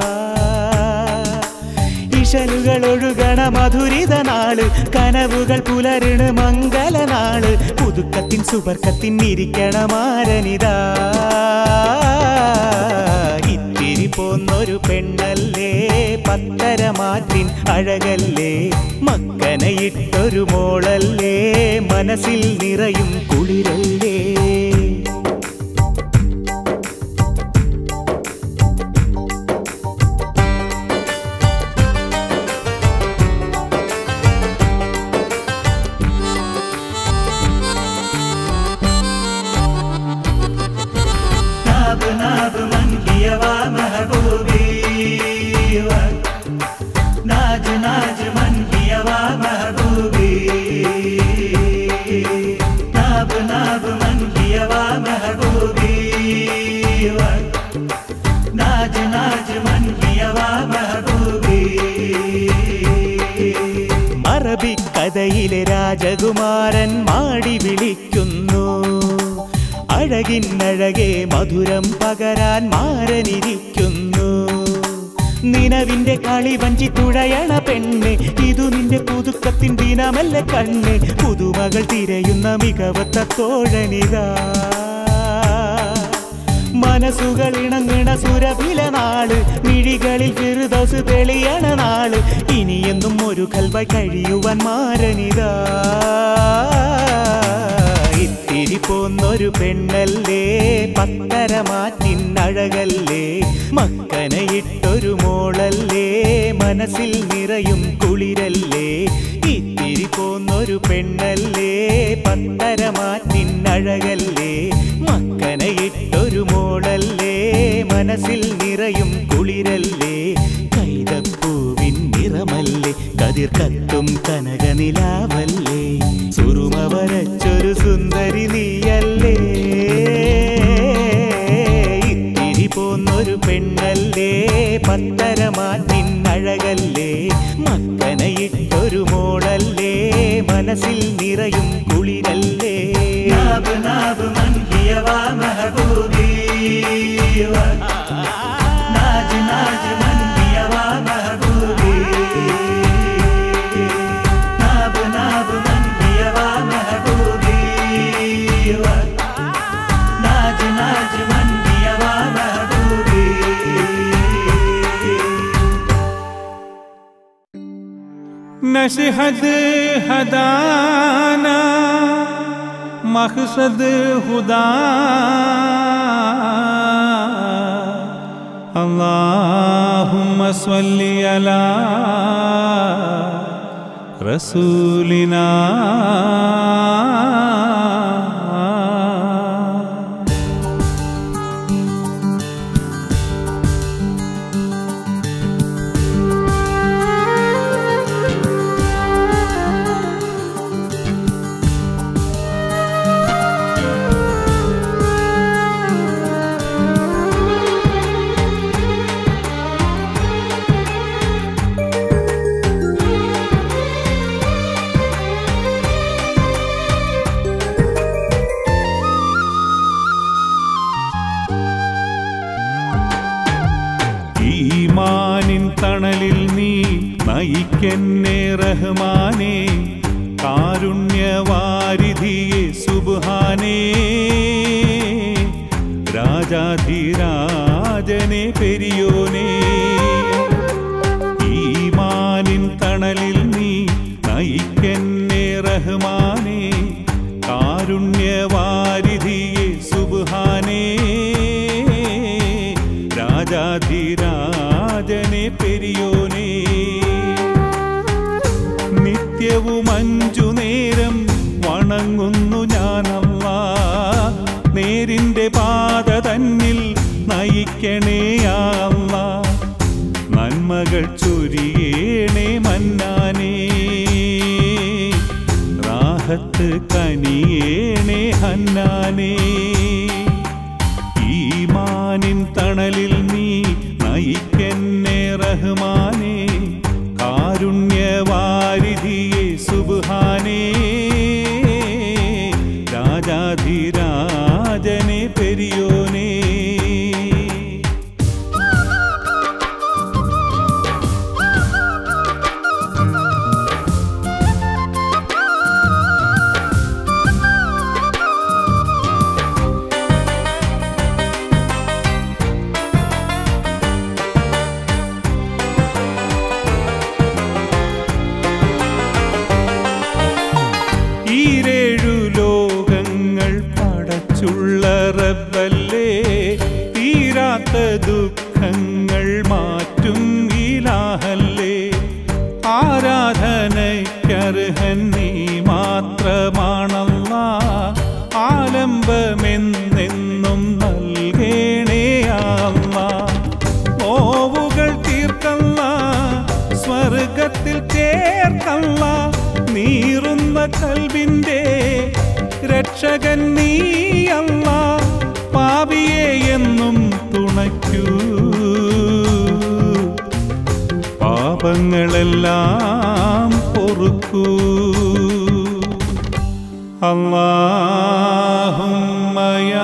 ഇശലുകൾ ഒഴുകണ മധുരിത നാള് കനവുകൾ പുലരിണ് മംഗല നാള് പുതുക്കത്തിൻ സുബർക്കത്തിൻ ഇരിക്കണ മാരനിതാ ഇത്തിരി പോന്നൊരു പെണ്ണല്ലേ പത്തരമാറ്റിൻ അഴകല്ലേ മക്കനയിട്ടൊരു മോളല്ലേ മനസ്സിൽ നിറയും കുളിരല്ലേ ناب ناب من هي ومحبوبي ناج ناج من هي ومحبوبي ناب ناب من هي ومحبوبي ناج ناج من هي ومحبوبي അറബിക്കഥയിലെ രാജകുമാരൻ മാടി വിളിക്കുന്നു അഴകിനഴകെ മധുരം പകരാൻ മാരനിരിക്കുന്നു നിലവിന്റെ കളി വഞ്ചി തുഴയണ പെണ്ണ് ഇതു നിന്റെ പുതുക്കത്തിൻ ദിനമല്ല കണ്ണ് പുതുമകൾ തിരയുന്ന മികവത്ത തോഴനിതാ മനസ്സുകൾ ഇണങ്ങണ സുരഭില നാള് മിഴികളിൽ ഫിറുദൗസ് തെളിയണ നാള് ഇനിയെന്നും ഒരു കൽവായി കഴിയുവാൻ മാരനിതാ ഇത്തിരി പോന്നൊരു പെണ്ണല്ലേ പത്തരമാറ്റിൻ അഴകല്ലേ മക്കനയിട്ടൊരു മോളല്ലേ മനസ്സിൽ നിറയും കുളിരല്ലേ ഇത്തിരി പോന്നൊരു പെണ്ണല്ലേ പത്തരമാറ്റിൻ അഴകല്ലേ മക്കനയിട്ടൊരു മോളല്ലേ മനസ്സിൽ നിറയും കുളിരല്ലേ കൈതപ്പൂവിൻ നിറമല്ലേ കതിർ കത്തും കനകനിലാവല്ലേ സുറുമ വരച്ചൊരു സുന്ദരി നീയല്ലേ ഇത്തിരി പോന്നൊരു പെണ്ണല്ലേ പത്തരമാറ്റിൻ അഴകല്ലേ മക്കനയിട്ടൊരു മോളല്ലേ മനസ്സിൽ നിറയും കുളിരല്ലേ ناب ناب من هي ومحبوبي ناج ناج من هي ومحبوبي ناب ناب من هي ومحبوبي ناج ناج من هي ومحبوبي नशहद हदाना मकसद खुदा अल्लाहुम्म सल्लि अला رسولنا ഈമാനിൻ തണലിൽ നീ നയിക്കെന്നെ റഹ്മാനേ കാരുണ്യവാരിധിയെ സുബ്ഹാനേ രാജാധിരാജനെ പെരിയോനേ ഈമാനിൻ തണലിൽ നീ നയിക്കെന്നെ റഹ്മാനേ കാരുണ്യവാരിധിയെ സുബ്ഹാനേ രാജാധിരാജനെ പെരിയോനേ നിത്യവും അഞ്ചു നേരം വണങ്ങുന്നു ഞാനല്ല നേരിന്റെ പാത തന്നിൽ നയിക്കണേ അല്ല നന്മകൾ ചൊരിയേണേ മന്നാനേ റാഹത്ത് കനിയേണേ ഹന്നാനേ ഈമാനിൻ തണലിൽ നീ നയിക്കെന്നെ റഹ്മാനേ കാരുണ്യവാരിധിയെ സുബ്ഹാനേ രാജാധിരാജനെ പെരിയോനേ ഈരേഴു ലോകങ്ങൾ പടച്ചുള്ള റബ്ബല്ലേ തീരാത്ത ദുഃഖങ്ങൾ മാറ്റും ഇലാഹല്ലേ ആരാധനയ്ക്കർഹൻ നീ മാത്രമാണല്ല ആലംബമെന്നെന്നും നൽകേണേ അല്ല നോവുകൾ തീർക്കല്ല സ്വർഗത്തിൽ ചേർക്കല്ല നീറുന്ന കൽവിൻ്റെ രക്ഷകൻ നീയല്ല പാപിയെ എന്നും തുണയ്ക്കൂ പാപങ്ങളെല്ലാം പൊറുക്കൂ അല്ലാഹുമ്മയാ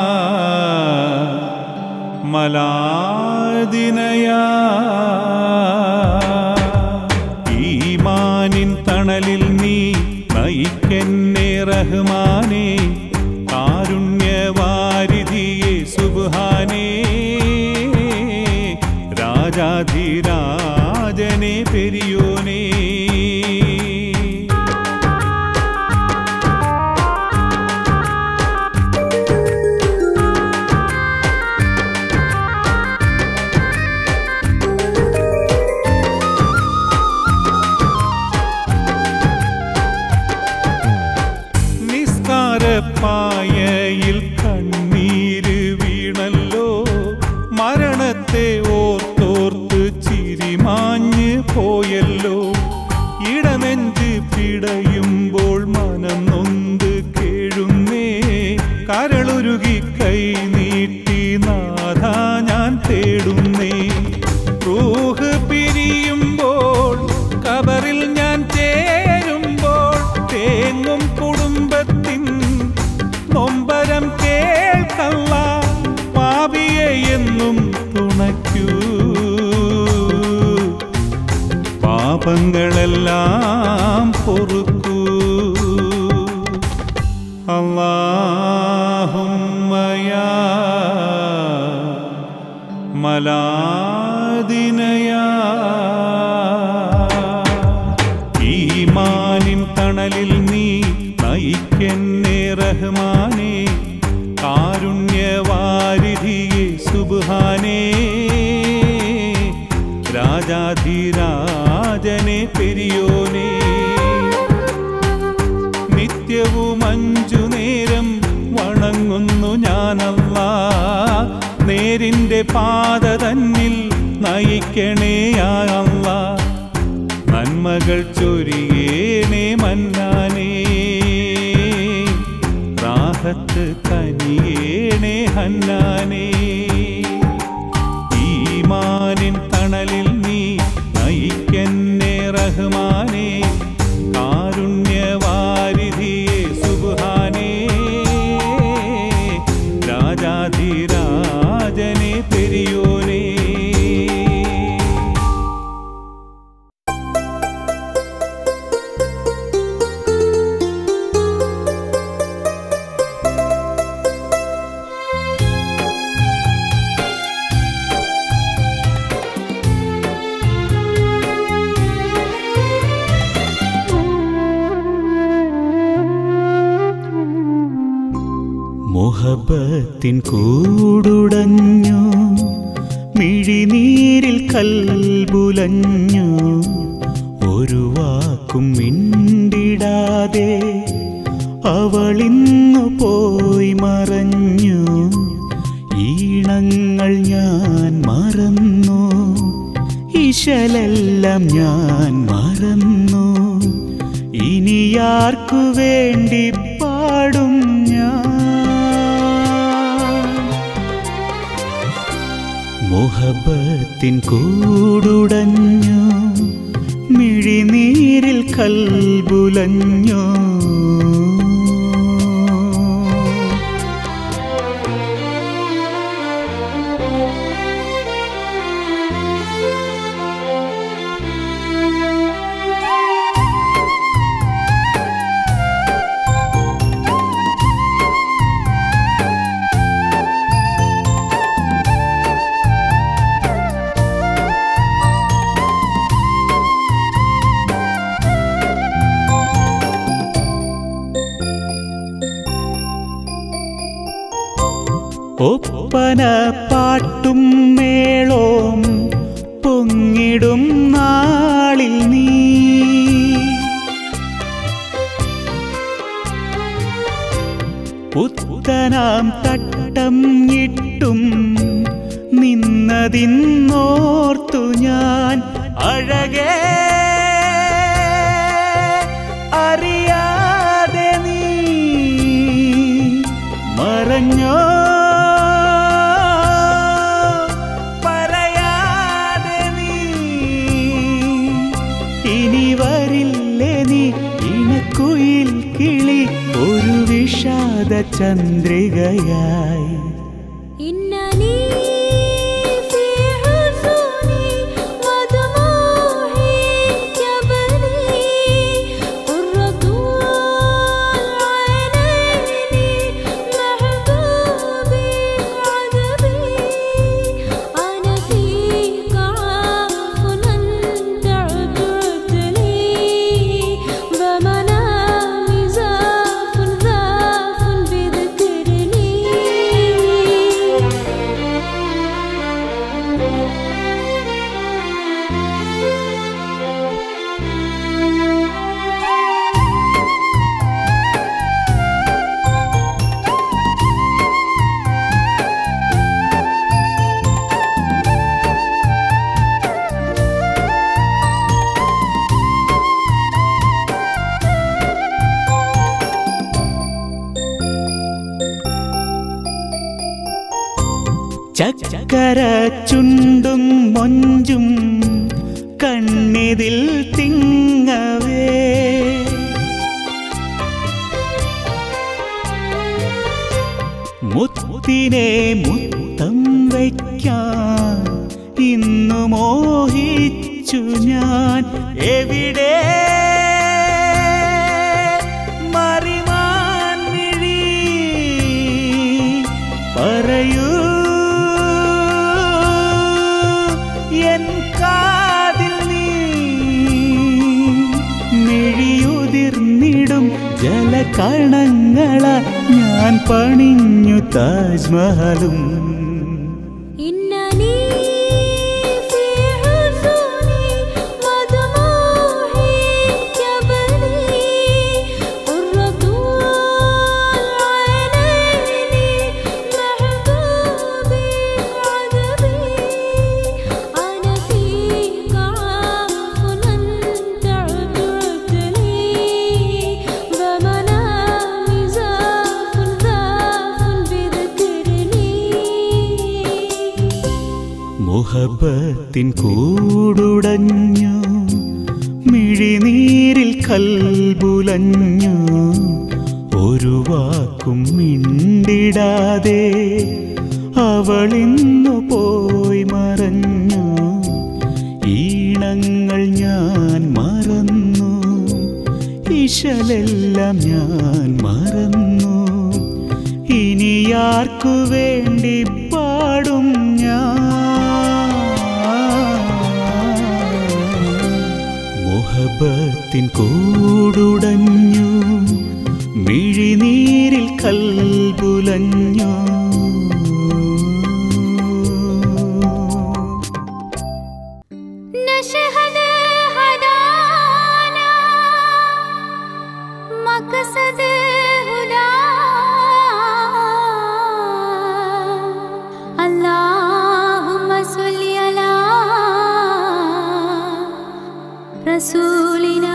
മലാദിനയാ ഈമാനിൻ തണലിൽ നീ നയിക്കെന്നെ റഹ്മാനേ കാരുണ്യവാരിധിയെ സുബ്ഹാനേ രാജാധിരാജനെ പെരിയോനേ നിസ്കാരപ്പായയിൽ കണ്ണീര് വീണല്ലോ മരണത്തെ ഓർത്തോർത്ത് ചിരിമാഞ്ഞ് പോയല്ലോ ഇടനെഞ്ച് പിടയുമ്പോൾ മനം നൊന്ത് കേഴുന്നേ കരളുരുകി കൈ നീട്ടി നാഥ ഞാൻ തേടുന്നേ റൂഹ് പിരിയുമ്പോൾ കബറിൽ ഞാൻ ചേരുമ്പോൾ തേങ്ങും കുടുംബത്തിൻ നൊമ്പരം കേൾക്കല്ല പാപിയെ എന്നും തുണയ്ക്കൂ പാപങ്ങളെല്ലാം പൊറുക്കൂ അല്ലാഹുമ്മയാ മലാദിനയാ ഈമാനിൻ തണലിൽ നീ നയിക്കെന്നെ റഹ്മാനേ കാരുണ്യവാരിധിയെ സുബ്ഹാനേ രാജാധിരാജനെ പെരിയോനേ പാത തന്നിൽ നയിക്കണേ അല്ല നന്മകൾ ചൊരിയേണേ മന്നാനേ റാഹത്ത് കനിയേണേ ഹന്നാനേ ഈമാനിൻ തണലിൽ നീ നയിക്കെന്നെ റഹ്മാനേ കാരുണ്യവാരിധിയെ സുബ്ഹാനേ രാജാധിരാജനെ പെരിയോനേ മുഹബത്തിൻ കൂടുടഞ്ഞു മിഴിനീരിൽ കൽബുലഞ്ഞു ഒരു വാക്കും മിണ്ടിടാതെ അവളിന്നു പോയി മറഞ്ഞു ഈണങ്ങൾ ഞാൻ മറന്നു ഇശലെല്ലാം ഞാൻ മറന്നു ഇനിയാർക്കു വേണ്ടി പാടും ഞാൻ മുഹബത്തിൻ കൂടുടഞ്ഞു മിഴിനീരിൽ കൽബുലഞ്ഞു ഒപ്പന പാട്ടും മേളോം പൊങ്ങിടും നാളിൽ നീ പുത്തനാം തട്ടം ഇട്ടും നിന്നതിന്നോർത്തു ഞാൻ അഴകേ അറിയാതെ നീ മറഞ്ഞോ പറയാതെ നീ ഇനി വരില്ലേ നീ ഇണക്കുയിൽ കിളി ഒരു വിഷാദ ചന്ദ്രികയായി إنني في حزني ودموعي كبري قرة العينين محبوبي عذبي أنا فيك عفوا أنت عبرت لي بمنامي زاف ذاف بذكرني ചക്കര ചുണ്ടും മൊഞ്ചും കണ്ണിതിൽ തിങ്ങവേ മുത്തിനെ മുത്തം വയ്ക്കാൻ ഇന്നു മോഹിച്ചു ഞാൻ എവിടെ മറിമാൻ മിഴി പറയൂ എൻ കാതിൽ നീ മിഴിയുതിർന്നിടും ജലകണങ്ങള ഞാൻ പണിഞ്ഞു താജ്മഹലും إنني في حزني ودموعي كبري قرة العينين محبوبي عذبي മുഹബത്തിൻ കൂടുടഞ്ഞു മിഴിനീരിൽ കൽബുലഞ്ഞു ഒരു വാക്കും മിണ്ടിടാതെ അവളിന്നു പോയി മറഞ്ഞു ഈണങ്ങൾ ഞാൻ മറന്നു ഇശലെല്ലാം ഞാൻ മറന്നു ഇനി ആർക്കു വേണ്ടി പാടും ഞാൻ മുഹബത്തിൻ കൂടുടഞ്ഞു മിഴിനീരിൽ കൽബുലഞ്ഞു نشهد هدانا مقصد هدى اللهم صل على رسولنا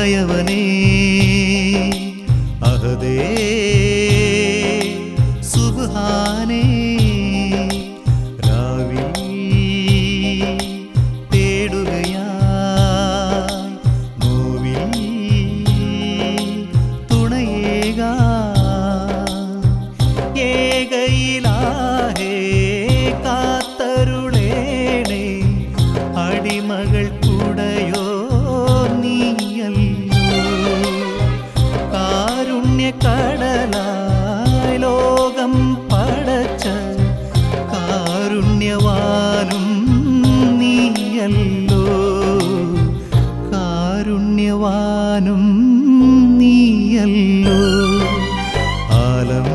ഉടയവനേ അഹദേ സുബ്ഹാനേ രാവിൽ തേടുകയായി നോവിൽ തുണയേകാ ഏകയിലാഹേ കാത്തരുളേണേ അടിമകൾ കുടയോ നീയല്ലോ കാരുണ്യക്കടലായി ലോകം പടച്ച കാരുണ്യവാനും നീയല്ലോ കാരുണ്യവാനും നീയല്ലോ ആലം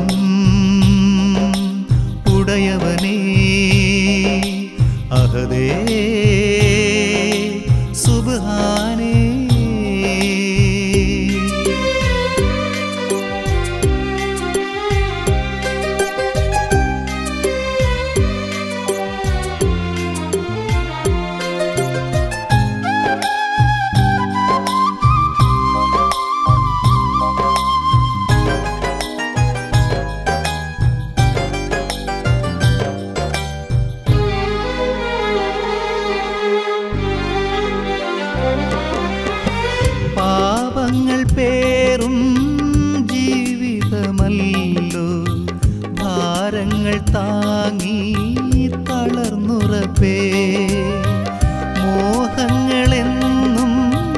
ഉടയവനേ അഹദേ സുബ്ഹാനേ പാപങ്ങൾ പേറും ജീവിതമല്ലോ ഭാരങ്ങൾ താങ്ങി തളർന്നുറപ്പേ മോഹങ്ങളെന്നും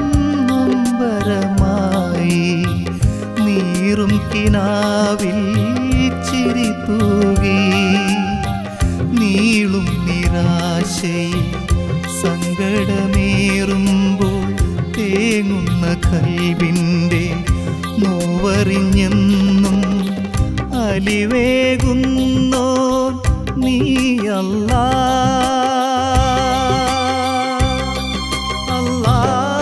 നൊമ്പരമായി നീറും കിനാവിൽ ചിരി തൂകി നീളും നിരാശയിൽ സങ്കടമേറുമ്പോൾ തേങ്ങുന്ന കൽവിൻ്റെ നോവറിഞ്ഞെന്നും അലിവേകുന്നോ നീ അല്ലാ അല്ലാ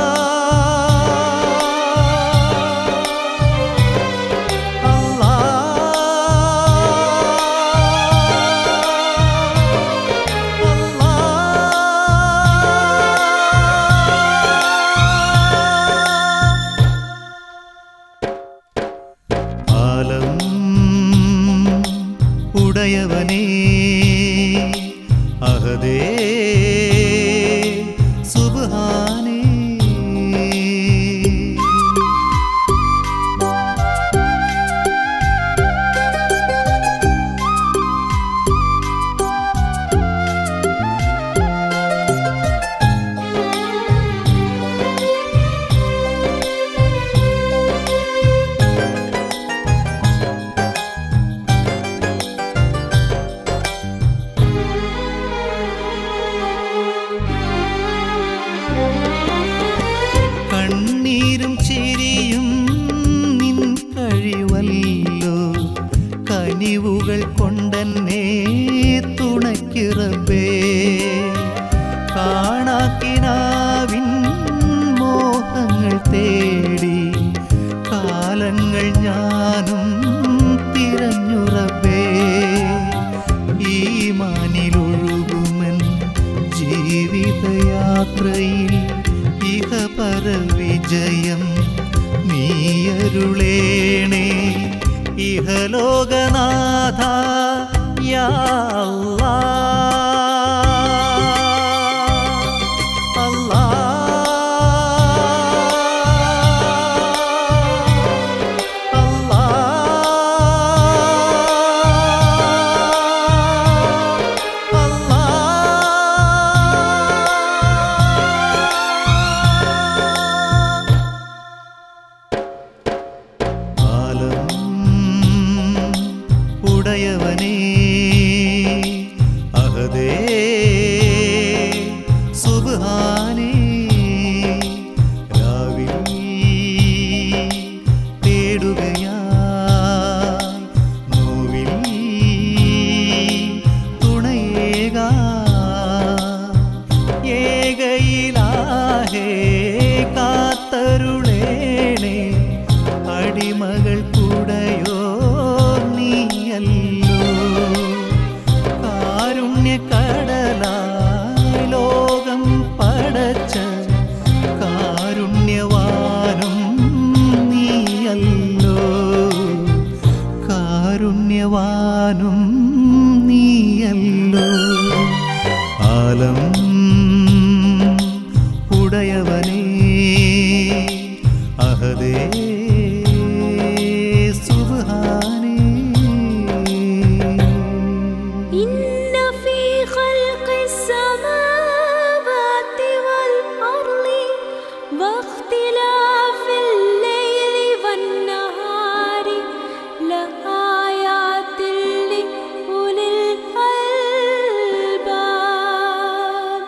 അല്ലാ ആലം ഉടയവനേ അഹദേ സുബ്ഹാനേ കണ്ണീരും ചിരിയും നിൻ കഴിവല്ലോ കനിവുകൾ കൊണ്ടെന്നെ തുണയ്ക്കിറബേ കാണാക്കിനാവിൻ മോഹങ്ങൾ തേടി കാലങ്ങൾ ഞാനും തിരഞ്ഞുറബേ ഈ മാനിലൊഴുകുമൻ ജീവിതയാത്രയിൽ ഇഹപര വിജയം നീയരുളേണേ ഇഹലോകനാഥ യാ അല്ലാ. അല്ലാ. അല്ലാ. അല്ലാ. ആലം ഉടയവനേ അഹദേ സുബ്ഹാനേ രാവിൽ തേടുകയായി നോവിൽ തുണയേകാ ഏകയിലാഹേ കാത്തരുളേണേ അടിമകൾ കൂടയോ നീയല്ലോ കാരുണ്യക്കടലായി ലോകം പടച്ച കാരുണ്യവാനും ആലം ഉടയവനേ അഹദേ സുബ്ഹാനേ إن في خلق السماوات والأرض واختلاف الليل والنهار لآيات لأولي الألباب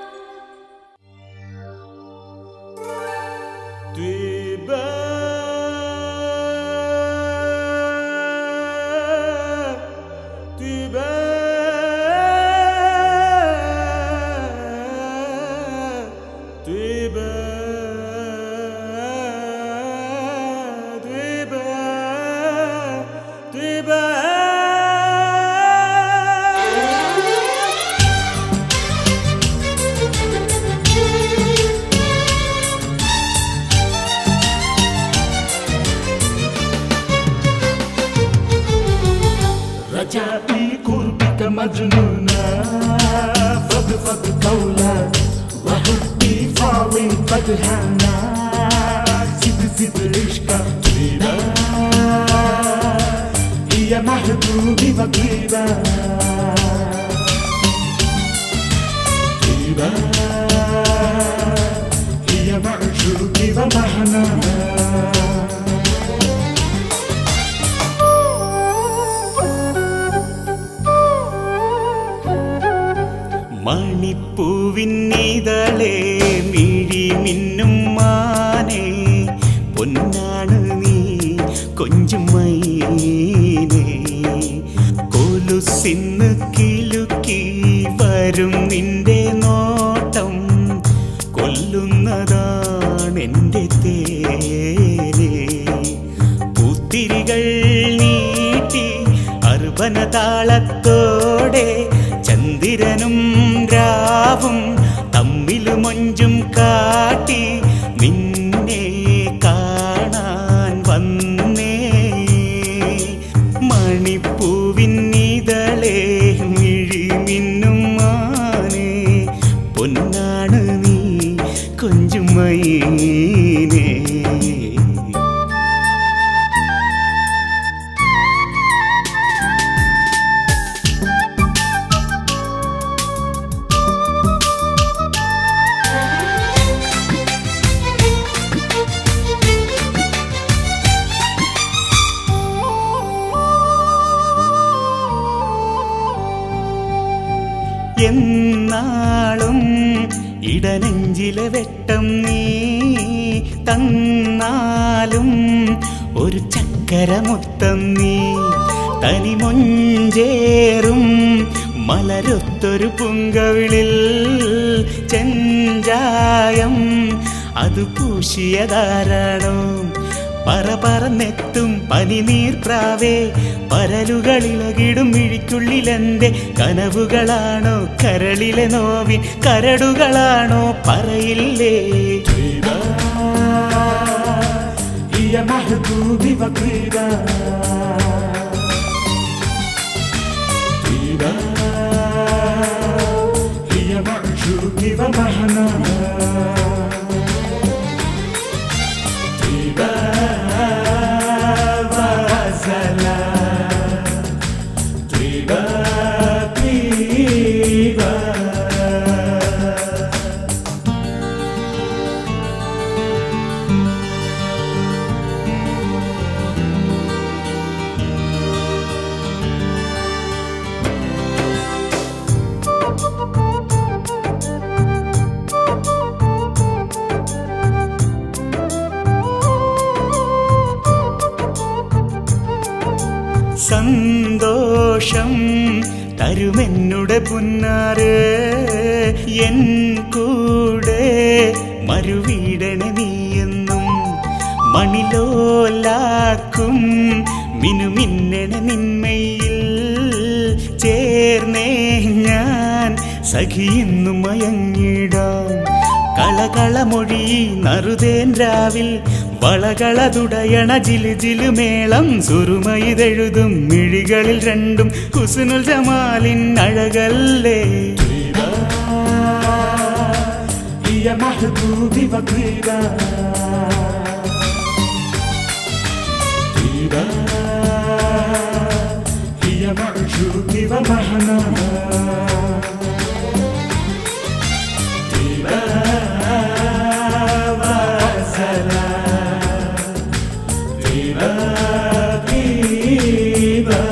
رجائي قربك مجنونا فضفض قولا وحبي فاضي قد هانا زد زد عشقا طيبا هي محبوبي وطيبا طيبا هي معشوقي ومحنا മണിപ്പൂവിന്നിതളേ മിഴി മിന്നും മാനേ പൊന്നാണ് നീ കൊഞ്ചും മൈനേ കൊലുസിന്ന് കിലുക്കി വരും നിന്റെ നോട്ടം കൊല്ലുന്നതാണെൻ്റെ തേനേ പൂത്തിരികൾ നീട്ടി അർബന താളത്തോടെ ചന്ദ്രനും രാവും തമ്മിലു മൊഞ്ചും കാട്ടി നിന്നെ കാണാൻ വന്നേ മണിപ്പൂവിന്നിതളേ മിഴി മിന്നും മാനേ പൊന്നാണ് നീ കൊഞ്ചുമൈനേ എന്നാളും ഇടനെഞ്ചിലെ വെട്ടം നീ തന്നാലും ഒരു ചക്കരമുത്തം നീ തനിമൊഞ്ചേറും മലരൊത്തൊരു പുങ്കവിളിൽ ചെഞ്ചായം അത് പൂശിയതാരാണോ പറ പറന്നെത്തും പനിനീർ പ്രാവേ പരലുകളിലകിടും മിഴിക്കുള്ളിലെന്റെ കനവുകളാണോ കരളിലെ നോവിൻ കരടുകളാണോ പറയില്ലേ هي محبوبي وطيبة طيبة هي معشوقي ومحنى طيبة وغزلة طيبة طيبة സന്തോഷം തരുമെന്നുടെ പുന്നാറ് എൻ കൂടെ മറുവീടണ നീയെന്നും മണിലോലാക്കും മിനുമിന്നണ നിന്മയിൽ ചേർന്നേ ഞാൻ സഖിയെന്നു മയങ്ങിടാം കളകളമൊഴി നറുതേൻ രാവിൽ വളകളതുടയണ ജിലു ജിലു മേളം സുറുമയിതെഴുതും മിഴികളിൽ രണ്ടും കുസുനുൽ ജമാലിൻ അഴകല്ലേ طيبة محبوبي وطيبة طيبة هي معشوقي ومعناها طيبة وسلام طيبة طيبة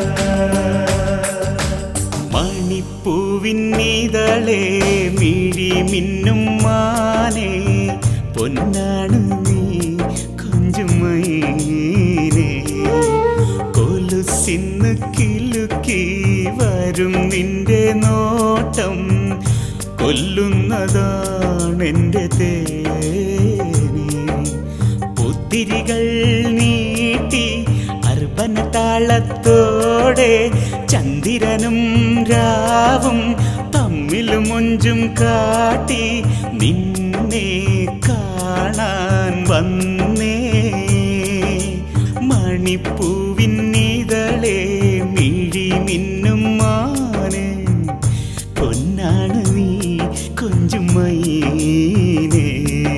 മണിപ്പൂവിന്നിതളെ മിഴി മിന്നും മാനേ പൊന്നാണ് നീ കുഞ്ചുമൈനേ കൊലുസിന്ന് കിലുക്കി വരും നിന്റെ നോട്ടം കൊല്ലുന്നതാണെൻ്റെ തേനേ പുത്തിരികൾ നീട്ടി അർപ്പന താളത്തോടെ ചന്ദ്രനും രാവും തമ്മിൽ മൊഞ്ചും കാട്ടി നിന്നെ കാണാൻ വന്നേ മണിപ്പൂവിന്നിതളെ മിഴി മിന്നും മാന് പൊന്നാണ് നീ കൊഞ്ചുമൈനേ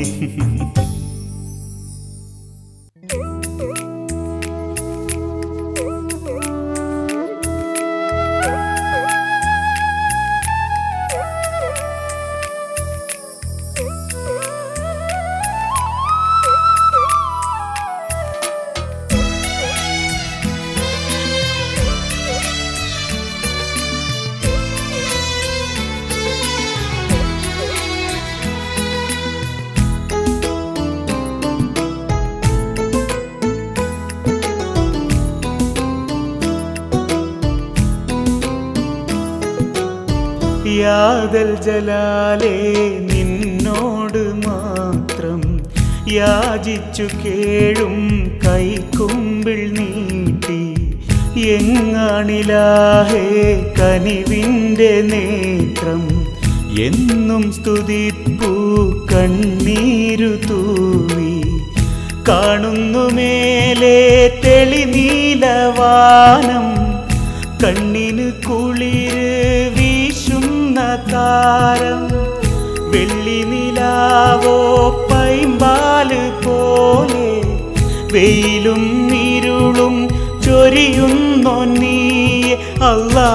യാദൽ ജലാലേ നിന്നോട് മാത്രം യാചിച്ചു കേഴും കൈക്കുമ്പിൾ നീട്ടി എങ്ങാണിലാഹേ കനിവിൻ്റെ നേത്രം എന്നും സ്തുതിപ്പൂ കണ്ണീരു തൂവി കാണുന്നു മേലെ തെളിനീലവാനം കണ്ണിന് കുളിര് വീശുന്ന താരം വെള്ളി നിലാവോ പൈമ്പാല് പോലെ വെയിലും ഇരുളും ചൊരിയുന്നോ നീ അല്ലാ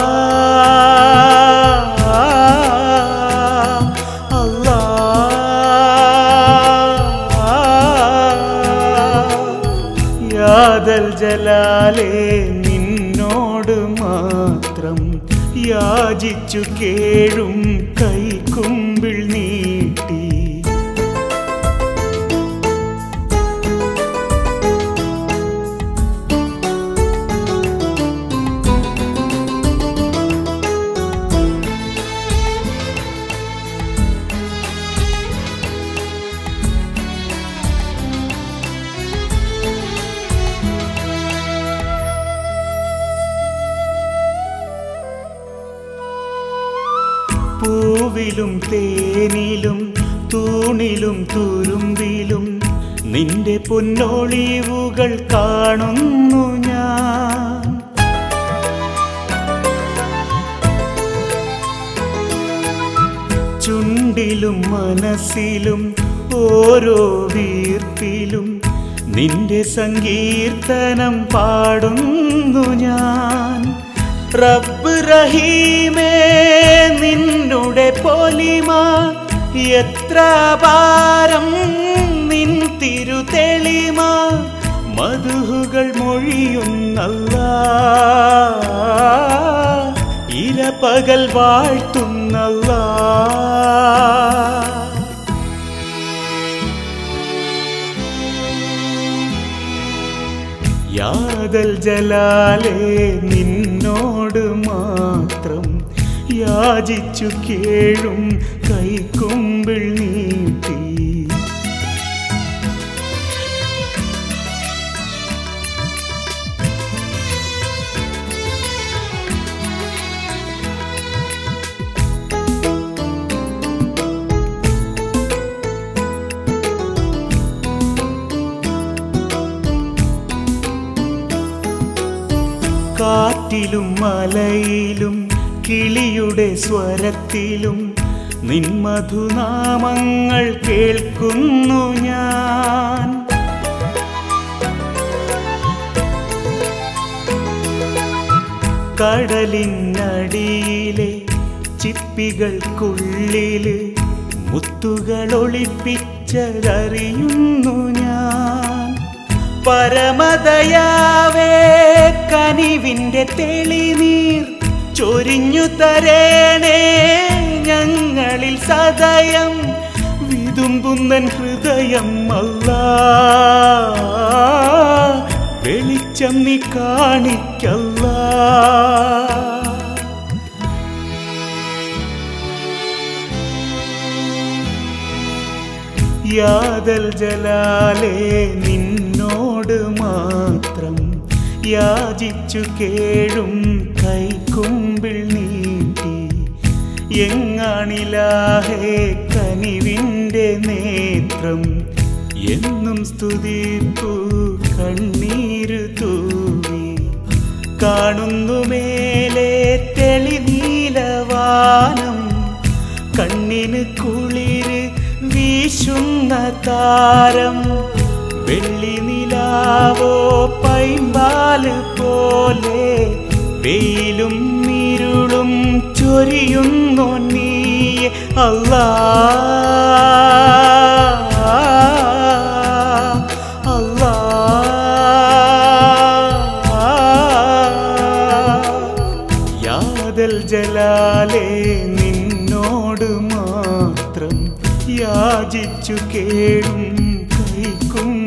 അല്ലാ യാദൽ ജലാലേ നിന്നോട് മാത്രം യാചിച്ചു കേഴും കൈക്കുമ്പിൾ നീട്ടി പൂവിലും തേനിലും തൂണിലും തുരുമ്പിലും നിന്റെ പൊന്നൊളിവുകൾ കാണുന്നു ഞാൻ ചുണ്ടിലും മനസ്സിലും ഓരോ വീർപ്പിലും നിന്റെ സങ്കീർത്തനം പാടുന്നു ഞാൻ റബ്ബ് റഹീമേ നിന്നുടെ പൊലിമ എത്ര ഭാരം നിൻ തിരുതെളിമ മധുഹുകൾ മൊഴിയുന്നല്ല ഇരപകൽ വാഴ്ത്തുന്നല്ല യാദൽ ജലാലേ നിന്നോട് മാത്രം യാചിച്ചു കേഴും കൈക്കുമ്പിൾ നീട്ടി കാറ്റിലും മലയിലും കിളിയുടെ സ്വരത്തിലും നിൻ മധുനാമങ്ങൾ കേൾക്കുന്നു ഞാൻ കടലിനടിയിലെ ചിപ്പികൾക്കുള്ളില് മുത്തുകൾ ഒളിപ്പിച്ചതറിയുന്നു ഞാൻ പരമദയാവേ കനിവിന്റെ തെളിനീർ ചൊരിഞ്ഞു തരേണേ ഞങ്ങളിൽ സദയം വിതുമ്പുന്നൻ ഹൃദയം അല്ലാ വെളിച്ചം നീ കാണിക്കല്ല യാദൽ ജലാലേ നിന്നോട് മാത്രം യാചിച്ചു കേഴും കൈക്കുമ്പിൾ നീട്ടി എങ്ങാണിലാഹേ കനിവിൻ്റെ നേത്രം എന്നും സ്തുതിപ്പു കണ്ണീരു തൂവി കാണുന്നു മേലെ തെളിനീലവാനം കണ്ണിന് കുളിര് വീശുന്ന താരം വെള്ളി നിലാവോ പൈമ്പാല് പോലെ വെയിലും ഇരുളും ചൊരിയുന്നു നീയെ അല്ലാ അല്ലാ യാദൽ ജലാലേ നിന്നോട് മാത്രം യാചിച്ചു കേഴും കൈക്കും